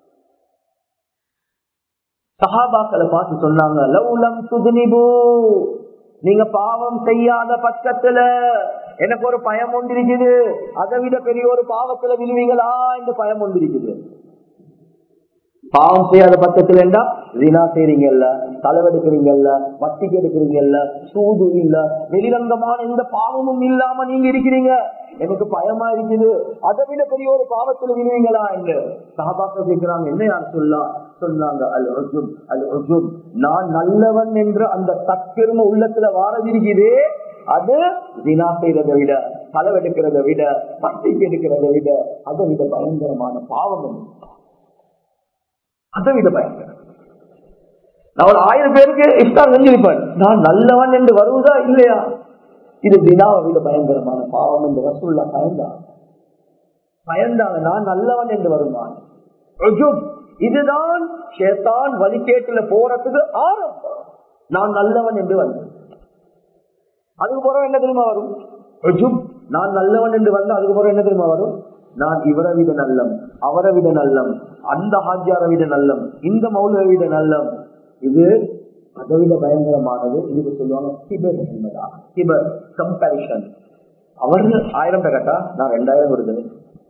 Speaker 1: சஹாபாக்களை பார்த்து சொன்னாங்க லவ்லம் துதுனிபு நீங்க பாவம் செய்யாத பட்சத்துல எனக்கு ஒரு பயம் ஒன்று இருக்குது அதை விட பெரிய ஒரு பாவத்துல விழுவீங்களா இந்த பயம் ஒன்று இருக்குது பாவம் செய்யாத பக்கத்துல இருந்தா வீணா செய்றீங்கல்ல தலைவெடுக்கிறீங்கல்ல வட்டிக்கு எடுக்கிறீங்கல்ல சூது இல்ல வெளிரங்கமான எந்த பாவமும் இல்லாம நீங்க இருக்கிறீங்க எனக்கு பயமா இருக்குது அதை விட பெரிய ஒரு பாவத்துல விழுவீங்களா என்று சகாபாக்க கேட்கிறாங்க என்ன யார் சொல்லா சொன்னாங்க அல் ருஜும் அல் ருஜும் நான் நல்லவன் என்று அந்த தற்பெருமை உள்ளத்துல வாரதிருக்கிறதே அது தினா செய்யறதை விட தலைவெடுக்கிறத விட பட்டிக்கு எடுக்கிறத விட அதை விட பயங்கரமான பாவம் என்று அதை விட பயங்கரம் நான் ஒரு ஆயிரம் பேருக்கு இஷ்டம் செஞ்சிருப்பேன் நான் நல்லவன் என்று வருவதா இல்லையா இது தினாவை விட பயங்கரமான பாவம் என்று ரசூல்லா பயந்தாங்க பயந்தாங்க நான் நல்லவன் என்று வருவான் இதுதான் சேத்தான் வழிகேட்டுல போறதுக்கு ஆரம்பம் நான் நல்லவன் என்று வந்தேன் அதுக்கு பிறகு என்ன தெரியுமா வரும் ருஜும் நான் நல்லவன் என்று வந்தா அதுக்கு பிறகு என்ன தெரியுமா வரும் நான் இவரை விட நல்லம் அவரை விட நல்லம் அந்த ஹாஜியாரை விட நல்லம் இந்த மௌலவை விட நல்லம் இது அதை விட பயங்கரமானது இதுக்கு சொல்லுவாங்க கிபர் என்பதா கிபர் கம்பேரிஷன் அவர்கள் ஆயிரம் கட்டா நான் ரெண்டாயிரம் கொடுத்தேன்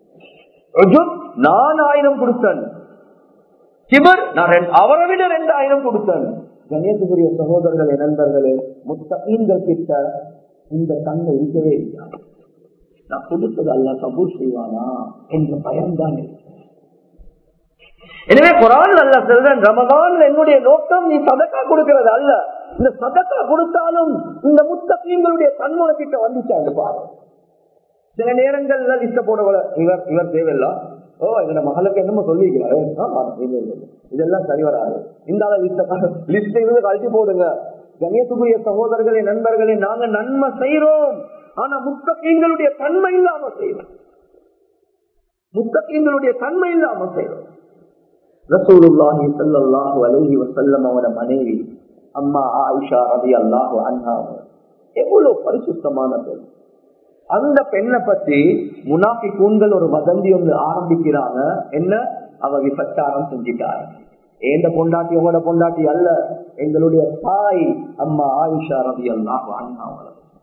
Speaker 1: நான் ஆயிரம் கொடுத்தேன் கிபர் நான் அவரை விட ரெண்டாயிரம் கொடுத்தேன் கணேசபுரிய சகோதரர்களே நண்பர்களே முத்தீன்கள் கிட்ட இந்த தன்மை இருக்கவே இருக்காது நான் கொடுத்தது அல்ல கபூர் செய்வானா என்ற பயம்தான் எனவே குரான் அல்ல செல்றேன் ரமதான் என்னுடைய நோக்கம் நீ சதக்கா கொடுக்கிறது அல்ல இந்த சதக்கா கொடுத்தாலும் இந்த முத்தீன்களுடைய தன்முனை கிட்ட வந்துச்சாங்க பாரு சில நேரங்கள்ல லிஸ்ட போட இவர் இவர் தேவையில்ல ஓ எங்க மகளுக்கு என்னமோ சொல்லிக்கிறாரு இதெல்லாம் சரி வராது இந்த லிஸ்ட் இருந்து கழிச்சு போடுங்க கணேசுக்குரிய சகோதரர்களே நண்பர்களே நாங்க நன்மை செய்யறோம் ஆனா முத்தகீங்களுடைய தன்மை இல்லாம செய்யறோம் முத்தகீங்களுடைய தன்மை இல்லாம செய்யறோம் ரசூலுல்லாஹி ஸல்லல்லாஹு அலைஹி வஸல்லம் அவர மனைவி அம்மா ஆயிஷா ரலியல்லாஹு அன்ஹா எவ்வளவு பரிசுத்தமான பெண் அந்த பெண்ணை பத்தி முனாஃபி கூண்கள் ஒரு வதந்தி ஒன்று ஆரம்பிக்கிறாங்க என்ன அவ விபச்சாரம் செஞ்சிட்டாரு ஏந்த பொண்டாட்டி உங்களோட பொண்டாட்டி அல்ல எங்களுடைய தாய் அம்மா ஆயிஷா ரவி அல்லாஹ்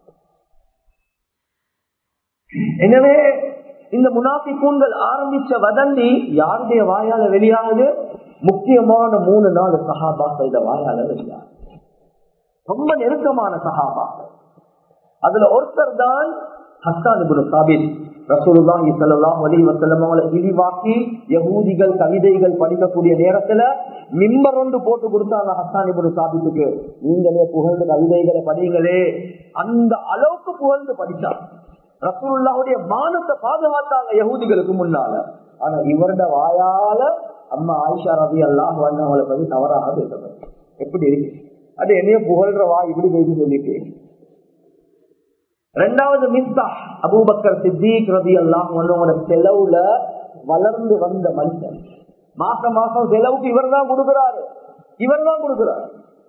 Speaker 1: எனவே இந்த முனாஃபி கூண்கள் ஆரம்பிச்ச வதந்தி யாருடைய வாயால வெளியாகுது முக்கியமான மூணு நாள் சகாபாக்கள் வாயால வெளியாகுது ரொம்ப நெருக்கமான சகாபாக்கள் அதுல ஒருத்தர் தான் ஹஸ்தான் சாபித் ரசூலுல்லாஹி ஸல்லல்லாஹு அலைஹி வஸல்லம் அவங்கள இழிவாக்கி யகூதிகள் கவிதைகள் படிக்கக்கூடிய நேரத்துல மிம்பர் ஒன்று போட்டு கொடுத்தாங்க ஹஸ்தான் இப்னு சாபித்துக்கு நீங்களே புகழ்ந்து கவிதைகளை படிங்களே அந்த அளவுக்கு புகழ்ந்து படிச்சாங்க ரசூலுல்லாஹுடைய மானத்தை பாதுகாத்தாங்க யகூதிகளுக்கு முன்னால ஆனா இவருடைய வாயால அம்மா ஆயிஷா ரவி அல்லாஹ் அவங்களை பத்தி தவறாக பேசப்படும் எப்படி இருக்கு அது என்னைய புகழ்ற வா இப்படி போயிட்டு சொல்லிட்டு ரெண்டாவது மிஸ்தா அபூபக்கர் சித்திக் ரவி அல்லாம் உன்னோட செலவுல வளர்ந்து வந்த மனுஷன் மாசம் மாசம் செலவுக்கு இவர் தான் கொடுக்கிறாரு இவர் தான் கொடுக்கிறார்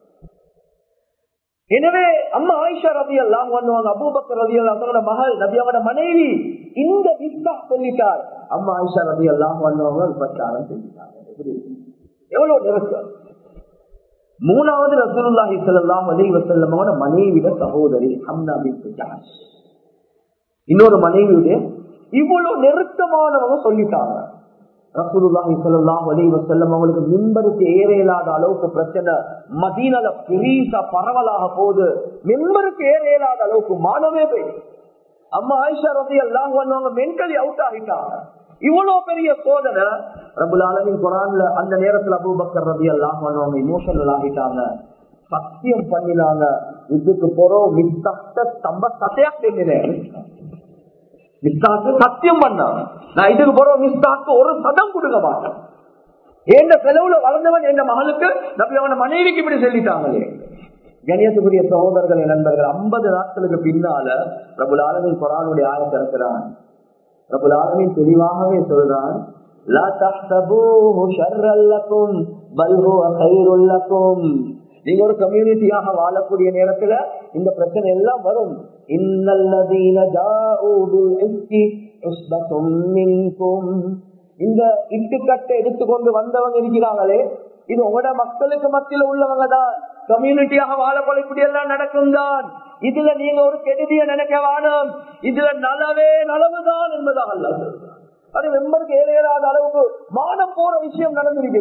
Speaker 1: எனவே அம்மா ஆயிஷா ரவி எல்லாம் பண்ணுவாங்க அபூபக்கர் ரவி அல்லாமோட மகள் நபியாவோட மனைவி இந்த மிஸ்தா சொல்லிட்டார் அம்மா ஆயிஷா ரவி எல்லாம் பண்ணுவாங்க பிரச்சாரம் செஞ்சிட்டாங்க எப்படி இருக்கு எவ்வளவு நெருக்கம் மூணாவது ரசூலுல்லாஹி ஸல்லல்லாஹு அலைஹி வஸல்லமோட மனைவியோட சகோதரி ஹம்னா பின்த் ஜஹஷ் இன்னொரு மனைவியுடைய இவ்வளவு நெருக்கமானவங்க சொல்லிட்டாங்க ரசூலுல்லாஹி ஸல்லல்லாஹு அலைஹி வஸல்லம் அவங்களுக்கு மிம்பருக்கு ஏற இயலாத அளவுக்கு பிரச்சனை மதீனால பெரிசா பரவலாக போகுது மிம்பருக்கு ஏற இயலாத அளவுக்கு மானமே போயிடுச்சு அம்மா ஆயிஷா ரதி எல்லாம் பண்ணுவாங்க மென்டலி அவுட் ஆகிட்டாங்க இவ்வளவு பெரிய சோதனை ரபுல் ஆலமின் குரான்ல அந்த நேரத்துல அபூபக்கர் ரதி எல்லாம் பண்ணுவாங்க இமோஷனல் ஆகிட்டாங்க சத்தியம் பண்ணினாங்க இதுக்கு போறோம் மிஸ்தாட்ட தம்ப சதையா தெரிஞ்சேன் மிஸ்தாக்கு சத்தியம் பண்ணாங்க நான் இதுக்கு போறோம் மிஸ்தாக்கு ஒரு சதம் கொடுக்க மாட்டேன் எந்த செலவுல வளர்ந்தவன் என் மகளுக்கு நம்பி அவன மனைவிக்கு இப்படி சொல்லிட்டாங்களே கணியத்துக்குரிய சகோதரர்கள் நண்பர்கள் ஐம்பது நாட்களுக்கு பின்னால பிரபுல் ஆலமின் குரானுடைய ஆயத்தை இருக்கிறான் பிரபுல் ஆலமின் தெளிவாகவே சொல்றான் லா தஹ்சபூஹு ஷர்ரல் லக்கும் பல் ஹுவ கைருல் லக்கும் நீங்க ஒரு கம்யூனிட்டியாக வாழக்கூடிய நேரத்துல இந்த பிரச்சனை எல்லாம் வரும் இன்னல்லதீன ஜாஊ பில் இஸ்கி உஸ்பத்தும் மின்கும் இந்த இட்டுக்கட்டை எடுத்துக்கொண்டு வந்தவங்க இருக்கிறாங்களே இது உங்களோட மக்களுக்கு மத்தியில உள்ளவங்க தான் கம்யூனிட்டியாக வாழக்கூடிய இப்படி எல்லாம் நடக்கும் தான் இதுல நீங்க ஒரு கெடுதிய நினைக்க வேணும் இதுல நலவே நலவுதான் என்பதாக அல்ல அது மெம்பருக்கு ஏழையாத அளவுக்கு மானம் போற விஷயம் நடந்திருக்குது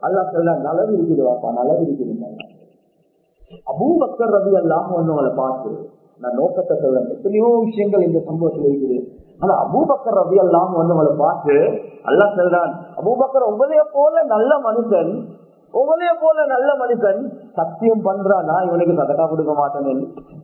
Speaker 1: அல்லா சொல்ற நலவு இருக்குது வாப்பா நலவு இருக்குது அபூபக்கர் ரவி அல்லாம ஒன்னவங்களை பார்த்து நான் நோக்கத்தை சொல்றேன் எத்தனையோ விஷயங்கள் இந்த சம்பவத்தில் இருக்குது ஆனா அபூபக்கர் ரவி அல்லாம வந்தவங்களை பார்த்து அல்லா சொல்றான் அபூபக்கர் உங்களைய போல நல்ல மனுஷன் உங்களைய போல நல்ல மனுஷன் சத்தியம் பண்றானா இவனுக்கு சதக்கா கொடுக்க மாட்டேன்னு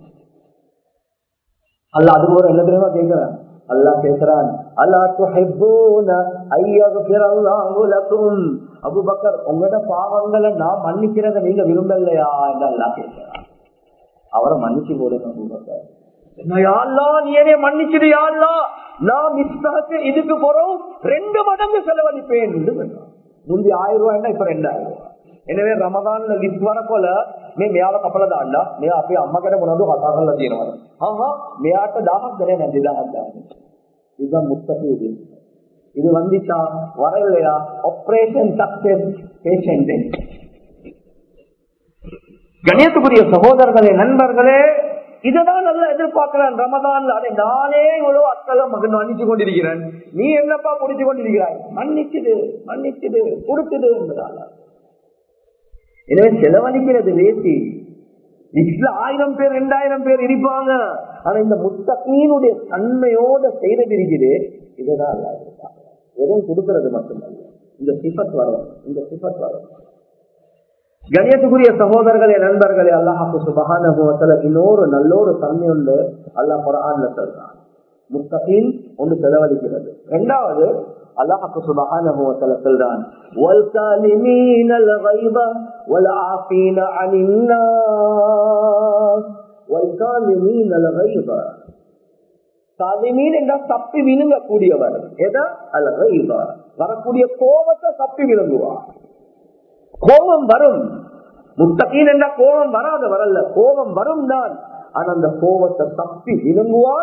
Speaker 1: அல்ல அது ஒரு என்ன தெரியுமா கேட்கிறேன் அல்லா கேட்கிறான் அல்லா துஹிப்பூன ஐயக்ஃபிர அல்லாஹு லகும் அபூபக்கர் உங்களோட பாவங்களை நான் மன்னிக்கிறத நீங்க விரும்பலையா என்று அல்லாஹ் கேட்கிறான் அவரை மன்னிச்சு போடுங்க அபூபக்கர் நீ மன்னிச்சிடு யாழ்லா நான் மிஸ்டாக்கு இதுக்கு போறோம் ரெண்டு மடங்கு செலவழிப்பேன் முந்தி ஆயிரம் ரூபாய் இப்ப ரெண்டாயிரம் ரூபாய் எனவே ரமதான்ல லிஸ்ட் வரப்போல මේ මෙයාව කපලා දාන්න මෙයා අපේ අම්මකට මොනවද කතා කරලා තියෙනවද හා මෙයාට දහස් දරේ නැති දහස් දාන්න இதுதான் முத்தகி இது வந்துச்சா வரலையா ஆபரேஷன் சக்சஸ் பேஷண்ட் கணியத்துக்குரிய சகோதரர்களே நண்பர்களே இதுதான் நல்லா எதிர்பார்க்கிறேன் ரமதான்ல அதை நானே இவ்வளவு அக்கல மகன் மன்னிச்சு கொண்டிருக்கிறேன் நீ என்னப்பா முடிச்சு கொண்டிருக்கிறாய் மன்னிச்சுது மன்னிச்சுது கொடுத்துது என்பதால எனவே செலவழிக்கிறது வேசி வீட்டுல ஆயிரம் பேர் ரெண்டாயிரம் பேர் இருப்பாங்க ஆனா இந்த முத்தகீனுடைய தன்மையோட செய்யறது இருக்குது இதுதான் அல்ல வெறும் கொடுக்கறது மட்டுமல்ல இந்த சிபத் வரும் இந்த சிபத் வரும் கணியத்துக்குரிய சகோதரர்களே நண்பர்களே அல்லாஹாக்கு சுபகான இன்னொரு நல்லொரு தன்மை உண்டு அல்லாஹ் குரான்ல சொல்றான் முத்தகீன் ஒன்று செலவழிக்கிறது ரெண்டாவது அல்லாஹாக்கு சுபகான சொல்றான் والكالمين الغيظ والعافين عن الناس والكالمين الغيظ காலிமீன் என்றால் தப்பி விழுங்க கூடியவர் எதா அல்ல வரக்கூடிய கோபத்தை தப்பி விழுங்குவார் கோபம் வரும் முத்தகீன் என்ற கோபம் வராத வரல கோபம் வரும் தான் ஆனா அந்த கோபத்தை தப்பி விழுங்குவார்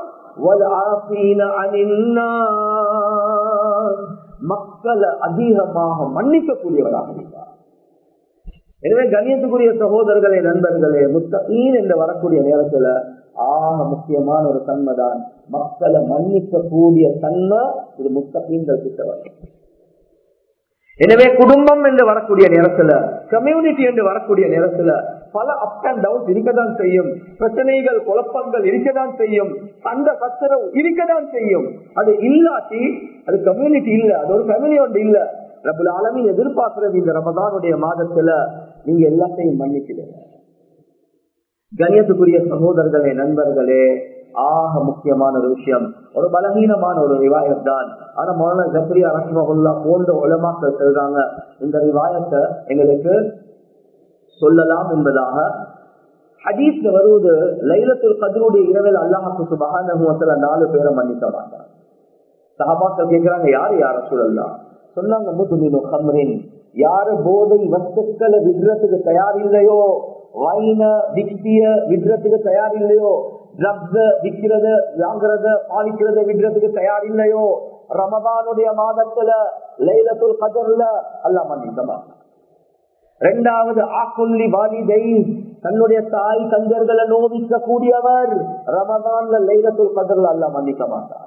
Speaker 1: மக்களை அதிகமாக மன்னிக்க கூடியவராக இருப்பார் எனவே கணியத்துக்குரிய சகோதரர்களே நண்பர்களே முத்தகீன் என்று வரக்கூடிய நேரத்துல ஆக முக்கியமான ஒரு தன்மை தான் மக்களை மன்னிக்க கூடிய தன்மை இது முத்தகீன்கள் கிட்ட வரும் எனவே குடும்பம் என்று வரக்கூடிய நேரத்துல கம்யூனிட்டி என்று வரக்கூடிய நேரத்துல பல அப் அண்ட் டவுன் இருக்கதான் செய்யும் பிரச்சனைகள் குழப்பங்கள் இருக்கதான் செய்யும் அந்த சச்சரவு இருக்கதான் செய்யும் அது இல்லாட்டி அது கம்யூனிட்டி இல்ல அது ஒரு ஃபேமிலி ஒன்று இல்ல ரபுல் ஆலமின் எதிர்பார்க்கிறது இந்த ரமதானுடைய மாதத்துல நீங்க எல்லாத்தையும் மன்னிக்கிறீங்க கணியத்துக்குரிய சகோதரர்களே நண்பர்களே ஆக முக்கியமான ஒரு விஷயம் ஒரு பலகீனமான ஒரு ரிவாயத் தான் ஆனா மௌலானா ஜக்ரியா ரஹ்மஹுல்லா போன்ற உலமாக்கள் சொல்றாங்க இந்த ரிவாயத்தை எங்களுக்கு சொல்லலாம் என்பதாக ஹதீஸ்ல வருவது லைலத்துல் கதருடைய இரவில் அல்லாஹாக்கு சுபகான நாலு பேரை மன்னிக்க மாட்டாங்க சஹாபாக்கள் கேட்கிறாங்க யாரு யார சொல்லலாம் சொன்னாங்க முதுமினு ஹம்ரின் யாரு போதை வஸ்துக்களை விடுறதுக்கு தயார் இல்லையோ வைன விக்திய விடுறதுக்கு தயார் இல்லையோ ட்ரக்ஸ் விற்கிறத வாங்குறத பாலிக்கிறத விடுறதுக்கு தயார் இல்லையோ ரமதானுடைய மாதத்துல லைலத்துல் கதர்ல அல்ல மன்னிக்கமா ரெண்டாவது ஆக்குள்ளி வாலிதை தன்னுடைய தாய் தந்தர்களை நோவிக்க கூடியவர் ரமதான்ல லைலத்துல் கதர்ல அல்ல மன்னிக்க மாட்டார்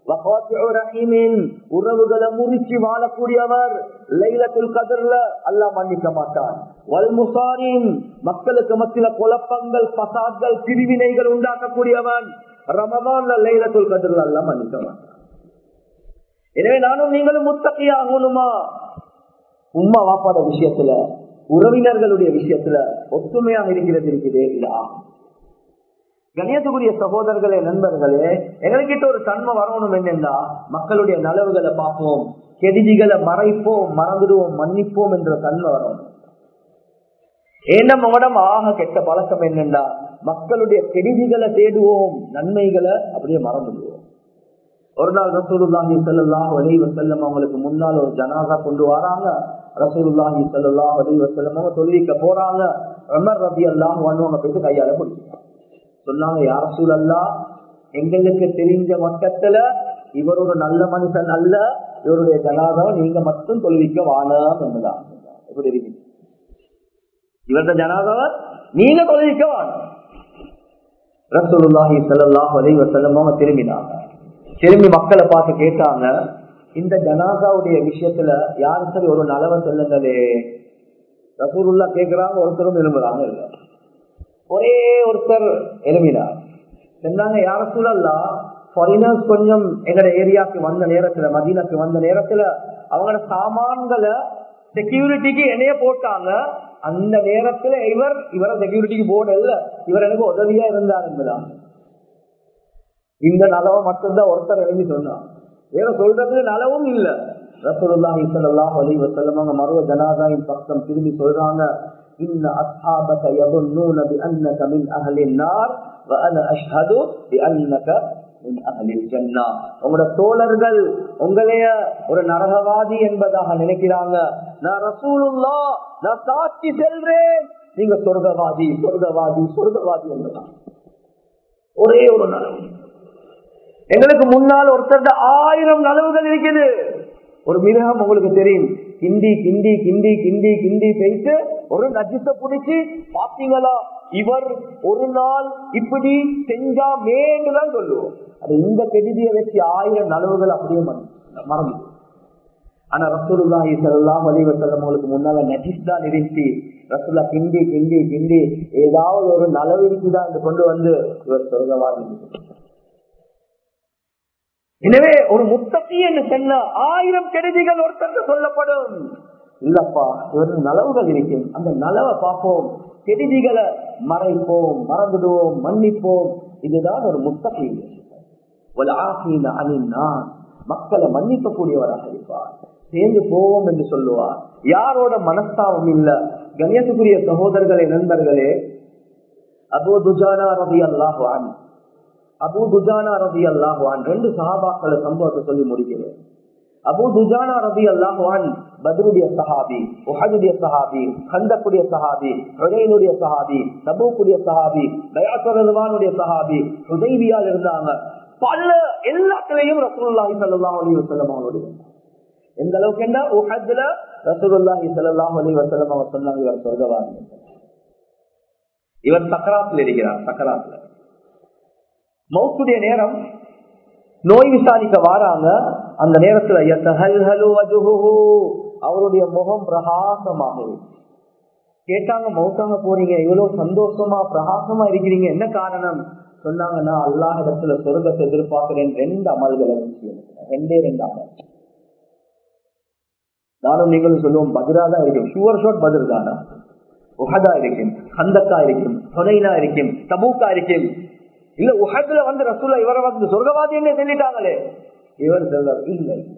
Speaker 1: உறவுகளை முறிச்சு வாழக்கூடியவர் லைலத்துல் கதர்ல அல்லா மன்னிக்க மாட்டான் வல்முசாரின் மக்களுக்கு மத்தியில குழப்பங்கள் பசாத்கள் பிரிவினைகள் உண்டாக்கக்கூடியவன் ரமதான்ல லைலத்துல் கதர்ல அல்லா மன்னிக்க மாட்டான் எனவே நானும் நீங்களும் முத்தகையாகணுமா உம்மா வாப்பாட விஷயத்துல உறவினர்களுடைய விஷயத்துல ஒத்துமையாக இருக்கிறது இருக்குது இது ஆகும் கணியத்துக்குரிய சகோதரர்களே நண்பர்களே எங்ககிட்ட ஒரு தன்மை வரணும் என்னன்னா மக்களுடைய நலவுகளை பார்ப்போம் கெடிதிகளை மறைப்போம் மறந்துடுவோம் மன்னிப்போம் என்ற தன்மை வரணும் ஏன்னா மகடம் ஆக கெட்ட பழக்கம் என்னன்னா மக்களுடைய கெடிதிகளை தேடுவோம் நன்மைகளை அப்படியே மறந்துடுவோம் ஒரு நாள் ரசூலுல்லாஹி சல்லாஹ் அலி வசல்லம் அவங்களுக்கு முன்னால் ஒரு ஜனாதா கொண்டு வராங்க ரசூலுல்லாஹி சல்லாஹ் அலி வசல்லம் அவங்க தொழிலிக்க போறாங்க ரமர் ரபி அல்லாஹ் வந்தவங்க போயிட்டு கையால பிடிச்சிருக்காங்க சொன்னாங்க யார சூழல்லா எங்களுக்கு தெரிஞ்ச மட்டத்துல இவர் ஒரு நல்ல மனுஷன் அல்ல இவருடைய ஜனாதாவை நீங்க மட்டும் தொழுவிக்க வாழாம் என்பதான் எப்படி இருக்கு இவரது ஜனாதாவை நீங்க தொழுவிக்க வாழும் ரசூலுல்லாஹி ஸல்லல்லாஹு அலைஹி வஸல்லம் அவங்க திரும்பினாங்க திரும்பி மக்களை பார்த்து கேட்டாங்க இந்த ஜனாதாவுடைய விஷயத்துல யாரு சரி ஒரு நலவை சொல்லுங்களே ரசூலுல்லா கேட்கிறாங்க ஒருத்தரும் எழும்புறாங்க இல்ல ஒரே ஒருத்தர் எழுப்பினார் சொன்னாங்க யார சூழல்லா ஃபாரினர்ஸ் கொஞ்சம் எங்கட ஏரியாவுக்கு வந்த நேரத்துல மதீனாக்கு வந்த நேரத்துல அவங்களோட சாமான்களை செக்யூரிட்டிக்கு என்னைய போட்டாங்க அந்த நேரத்துல இவர் இவர செக்யூரிட்டிக்கு போர்டு இல்ல இவர் எனக்கு உதவியா இருந்தார் என்பதான் இந்த நலவை மட்டும்தான் ஒருத்தர் எழுதி சொன்னார் வேற சொல்றதுக்கு நலவும் இல்ல ரசூலுல்லாஹி ஸல்லல்லாஹு அலைஹி வஸல்லம் அவங்க மருவ ஜனாதாவின் பக்கம் திரும்பி சொல்றாங்க இன்ன அஸ்ஹாபக யظنون بانك من اهل النار وانا اشهد بانك من اهل الجنه உங்களோட தோழர்கள் உங்களைய ஒரு நரகவாதி என்பதாக நினைக்கிறாங்க நான் ரசூலுல்லா நான் சாட்சி செல்றேன் நீங்க சொர்க்கவாதி சொர்க்கவாதி சொர்க்கவாதி என்பதான் ஒரே ஒரு நலவு எங்களுக்கு முன்னால் ஒருத்தர் ஆயிரம் நலவுகள் இருக்குது ஒரு மிருகம் உங்களுக்கு தெரியும் கிண்டி கிண்டி கிண்டி கிண்டி கிண்டி போயிட்டு ஒரு நஜிச புடிச்சு பாத்தீங்களா இவர் ஒரு நாள் இப்படி செஞ்சா மேண்டுதான் சொல்லுவோம் அது இந்த கெதிதியை வச்சு ஆயிரம் நலவுகள் அப்படியே மறந்து ஆனா ரசூலுல்லாஹி ஸல்லல்லாஹு அலைஹி வஸல்லம் உங்களுக்கு முன்னால நஜிஸ் தான் இருந்துச்சு ரசூல்லா கிண்டி கிண்டி கிண்டி ஏதாவது ஒரு நலவு இருக்குதான் என்று கொண்டு வந்து இவர் சொர்க்கவாதி எனவே ஒரு முத்தகி என்று சொன்ன ஆயிரம் கெடுதிகள் ஒருத்தர் சொல்லப்படும் இல்லப்பா இவர் நலவுகள் இருக்கும் அந்த நலவை பார்ப்போம் கெடுதிகளை மறைப்போம் மறந்துடுவோம் மன்னிப்போம் இதுதான் ஒரு முத்தகி மக்களை மன்னிக்கக்கூடியவராக இருப்பார் சேர்ந்து போவோம் என்று சொல்லுவார் யாரோட மனஸ்தாபம் இல்ல கணியத்துக்குரிய சகோதரர்களே நண்பர்களே அபோ துஜானா ரவி அல்லாஹான் அபு துஜானா ரபி அல்லாஹான் ரெண்டு சஹாபாக்களை சம்பவத்தை சொல்லி முடிக்கிறேன் அபு துஜானா ரபி அல்லாஹான் பத்ருடைய சஹாபி உஹதுடைய சஹாபி ஹந்தக்குடைய சஹாபி ஹுதைனுடைய சஹாபி தபூக்குடைய சஹாபி தயாசுரவானுடைய சஹாபி ஹுதைவியால் இருந்தாங்க பல எல்லாத்திலையும் ரசூலுல்லாஹி ஸல்லல்லாஹு அலைஹி வஸல்லம் அவங்களுடைய எந்த அளவுக்கு என்ன உஹதுல ரசூலுல்லாஹி ஸல்லல்லாஹு அலைஹி வஸல்லம் அவங்க சொன்னாங்க இவர் சொர்க்கவாதி இவர் சக்கராத்தில் இருக்கிறார் சக்கராத்துல மௌத்துடைய நேரம் நோய் விசாரிக்க வாராங்க அந்த நேரத்துல அவருடைய முகம் பிரகாசமாக கேட்டாங்க மௌத்தாங்க போறீங்க இவ்வளவு சந்தோஷமா பிரகாசமா இருக்கிறீங்க என்ன காரணம் சொன்னாங்க நான் அல்லாஹ் இடத்துல சொர்க்கத்தை எதிர்பார்க்கிறேன் ரெண்டு அமல்களை ரெண்டே ரெண்டு அமல் நானும் நீங்களும் சொல்லுவோம் பதிரா தான் இருக்கும் ஷுவர் ஷாட் பதில் தானா உஹதா இருக்கும் ஹந்தக்கா இருக்கும் ஹொனைனா இருக்கும் தபூக்கா இருக்கும் இல்ல உஹத்துல வந்து ரசூலா இவரை வந்து சொர்க்கவாதி என்ன சொல்லிட்டாங்களே இவர் சொல்றார் இல்ல இல்ல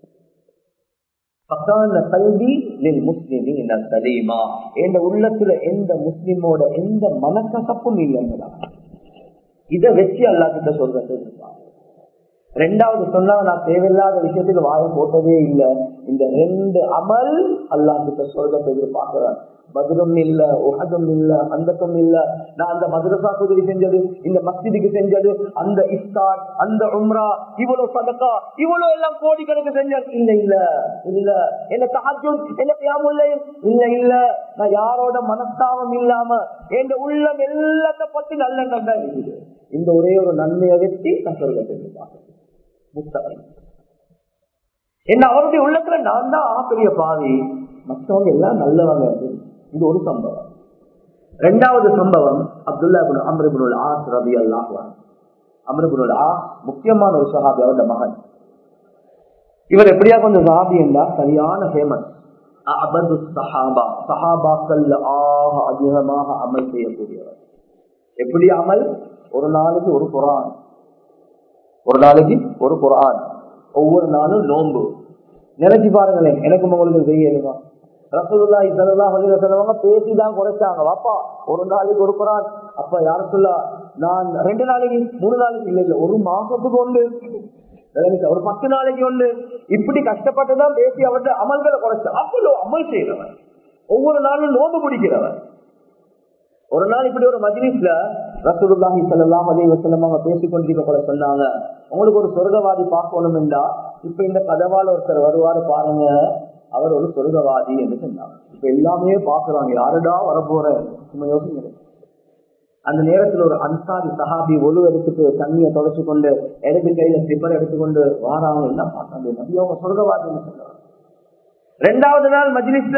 Speaker 1: எந்த உள்ளத்துல எந்த முஸ்லிமோட எந்த மனக்கசப்பும் இல்லைங்களா இத வச்சு அல்லா கிட்ட சொல்றது ரெண்டாவது சொன்னா நான் தேவையில்லாத விஷயத்துக்கு வாயை போட்டதே இல்லை இந்த ரெண்டு அமல் அல்லா கிட்ட சொல்றதை எதிர்பார்க்கிறேன் பதிலும் இல்ல உகதும் இல்ல அந்தக்கும் இல்ல நான் அந்த மதுரசாக்கு உதவி செஞ்சது இந்த மஸ்ஜிதுக்கு செஞ்சது அந்த இஃப்தார் அந்த உம்ரா இவ்வளவு சதக்கா இவ்வளவு எல்லாம் கோடிக்கணக்கு செஞ்சது இல்ல இல்ல இல்ல என்ன தாஜும் என்ன தியாமுல்லை இல்ல இல்ல நான் யாரோட மனஸ்தாபம் இல்லாம என் உள்ளம் எல்லாத்த பத்தி நல்ல நல்லா இருக்குது இந்த ஒரே ஒரு நன்மையை வச்சு நான் சொல்ல முத்தகை என்ன அவருடைய உள்ளத்துல நான் தான் ஆசிரிய பாவி மற்றவங்க எல்லாம் நல்லவங்க இது ஒரு சம்பவம் ரெண்டாவது சம்பவம் அப்துல்லா அம்ருபுல் ஆஸ் ரபி அல்லாஹான் அம்ருபுல் ஆஸ் முக்கியமான ஒரு சஹாபி அவருடைய மகன் இவர் எப்படியா கொஞ்சம் சஹாபி என்றா சரியான ஃபேமஸ் அபது சஹாபா சஹாபாக்கள் ஆக அதிகமாக அமல் செய்யக்கூடியவர் எப்படி அமல் ஒரு நாளைக்கு ஒரு குரான் ஒரு நாளைக்கு ஒரு குரான் ஒவ்வொரு நாளும் நோன்பு நினைச்சு பாருங்களேன் எனக்கும் உங்களுக்கு செய்யலுமா ரசூலுல்லாஹி ஸல்லல்லாஹு அலைஹி வஸல்லம் பேசி தான் குறைச்சாங்க வாப்பா ஒரு நாளைக்கு ஒரு குரான் அப்ப யார சொல்லா நான் ரெண்டு நாளைக்கு மூணு நாளைக்கு இல்ல இல்ல ஒரு மாசத்துக்கு ஒன்று ஒரு பத்து நாளைக்கு ஒன்று இப்படி கஷ்டப்பட்டு தான் பேசி அவர்கிட்ட அமல்களை குறைச்சா அவ்வளவு அமல் செய்யறவன் ஒவ்வொரு நாளும் நோன்பு பிடிக்கிறவன் ஒரு நாள் இப்படி ஒரு மஜ்லிஸ்ல ரசூலுல்லாஹி ஸல்லல்லாஹு அலைஹி வஸல்லம் அவங்க பேசிக் கொண்டிருக்க சொன்னாங்க உங்களுக்கு ஒரு சொர்க்கவாதி பார்க்கணும் என்றா இப்ப இந்த கதவால ஒருத்தர் வருவாரு பாருங்க அவர் ஒரு சொர்க்கவாதி என்று சொன்னாங்க இப்ப எல்லாமே பாக்குறாங்க யாருடா வரப்போற சும்மா யோசிங்க அந்த நேரத்துல ஒரு அன்சாரி சஹாபி ஒழு எடுத்துட்டு தண்ணியை தொடச்சு கொண்டு இடது கையில சிப்பர் எடுத்துக்கொண்டு வாராங்க என்ன பார்த்தாங்க நபி அவங்க சொர்க்கவாதின்னு சொன்னாங்க ரெண்டாவது நாள் மஜ்லிஸ்ல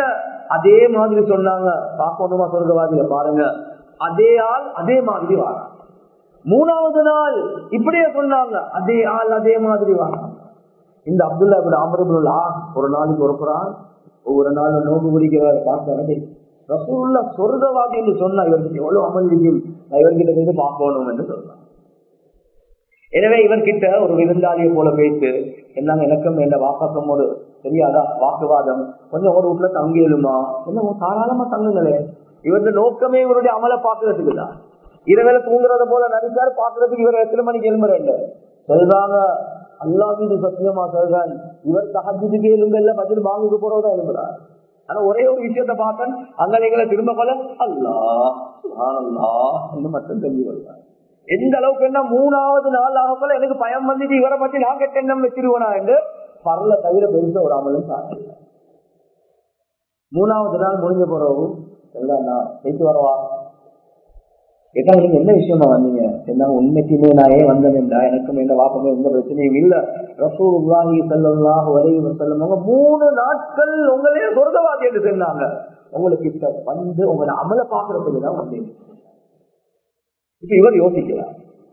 Speaker 1: அதே மாதிரி சொன்னாங்க பாக்கணுமா சொர்க்கவாதிய பாருங்க அதே ஆள் அதே மாதிரி வாராங்க மூணாவது நாள் இப்படியே சொன்னாங்க அதே ஆள் அதே மாதிரி வாராங்க இந்த அப்துல்லா இப்படி அமருபுல்லா ஒரு நாளைக்கு ஒரு குரான் ஒவ்வொரு நாளும் நோம்பு குடிக்கிறவரை பார்க்கிறது ரசூல்லா சொர்க்கவாதி என்று சொன்னா இவருக்கு எவ்வளவு அமல் இருக்கும் நான் இவர்கிட்ட போய் பார்க்கணும் என்று சொல்றாங்க எனவே இவர்கிட்ட ஒரு விருந்தாளியை போல பேசு என்னங்க எனக்கும் என்ற வாக்கம் ஒரு தெரியாதா வாக்குவாதம் கொஞ்சம் ஒரு வீட்டுல தங்கியலுமா என்ன தாராளமா தங்குங்களே இவருடைய நோக்கமே இவருடைய அமலை பாக்குறதுக்கு தான் இரவேல தூங்குறத போல நடிச்சாரு பாக்குறதுக்கு இவர் எத்தனை மணிக்கு எழும்புறேன் சொல்றாங்க அல்லா மீது சத்தியமா சொல்றான் இவர் தகஜத்துக்கு எலும்பு பதில் வாங்குக்கு போறதா எழும்புறார் ஆனா ஒரே ஒரு விஷயத்த பார்த்தேன் அங்க நீங்களை திரும்ப கொள்ள அல்லா அல்லா என்று மட்டும் தெரிஞ்சு கொள்வார் எந்த அளவுக்கு என்ன மூணாவது நாள் ஆகப்போல எனக்கு பயம் வந்துட்டு இவரை பத்தி நான் கெட்ட எண்ணம் வச்சிருவேனா என்று பரல தவிர பெருச ஒரு அமலும் சாதில்லை மூணாவது நாள் முடிஞ்ச பிறகு எல்லாம் பேச்சு வரவா கேட்டா நீங்க என்ன விஷயமா வந்தீங்க என்ன உண்மைக்குமே நான் ஏன் வந்தேன்டா எனக்கும் எந்த வாப்பமே எந்த பிரச்சனையும் இல்ல ரசூலுல்லாஹி ஸல்லல்லாஹு அலைஹி வஸல்லம் அவங்க மூணு நாட்கள் உங்களே சொர்க்கவாதி என்று சொன்னாங்க உங்களுக்கு கிட்ட வந்து உங்களை அமல பாக்குறதுக்கு தான் வந்தீங்க இப்ப இவர் யோசிக்கலாம்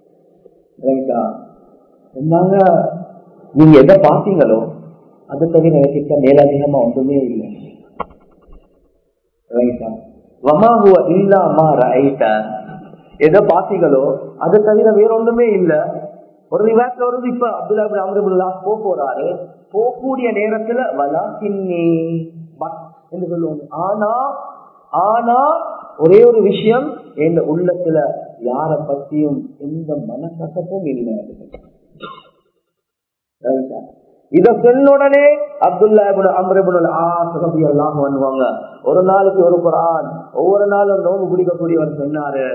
Speaker 1: என்னங்க நீங்க எதை பார்த்தீங்களோ அதை தவிர கிட்ட மேலதிகமா ஒன்றுமே இல்லை வமாகுவ இல்லாமா ரைட்ட எதை பார்த்தீங்களோ அதை தவிர வேற ஒன்றுமே இல்ல ஒரு ரிவாட்ல வருது இப்ப அப்துல்லா அமருல்லா போ போறாரு போகக்கூடிய நேரத்துல வலா கிண்ணி என்று சொல்லுவாங்க ஆனா ஆனா ஒரே ஒரு விஷயம் எந்த உள்ளத்துல யார பத்தியும் எந்த மனக்கசப்பும் இல்லை இத சொன்ன உடனே அப்துல்லா எல்லாம் பண்ணுவாங்க ஒரு நாளைக்கு ஒரு குரான் ஒவ்வொரு நாளும் நோம்பு பிடிக்கக்கூடியவர் சொன்னாரு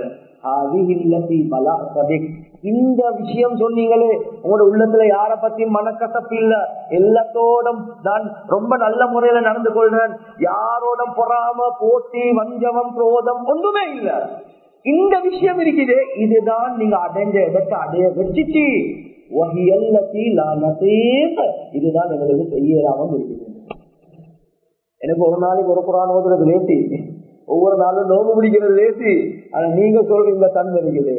Speaker 1: இந்த விஷயம் சொன்னீங்களே உங்களோட உள்ளத்துல யார பத்தியும் மனக்கசப்பு இல்ல எல்லாத்தோடும் நான் ரொம்ப நல்ல முறையில நடந்து கொள்றேன் யாரோட பொறாம போட்டி வஞ்சமம் குரோதம் ஒன்றுமே இல்ல இந்த விஷயம் இருக்குது இதுதான் நீங்க அடைஞ்ச இடத்தை அடைய வச்சுச்சு இதுதான் எங்களுக்கு செய்யலாமல் இருக்குது எனக்கு ஒரு நாளைக்கு ஒரு குரான் ஓதுறது லேசி ஒவ்வொரு நாளும் நோம்பு பிடிக்கிறது லேசி ஆனா நீங்க சொல்றீங்க தன் இருக்குது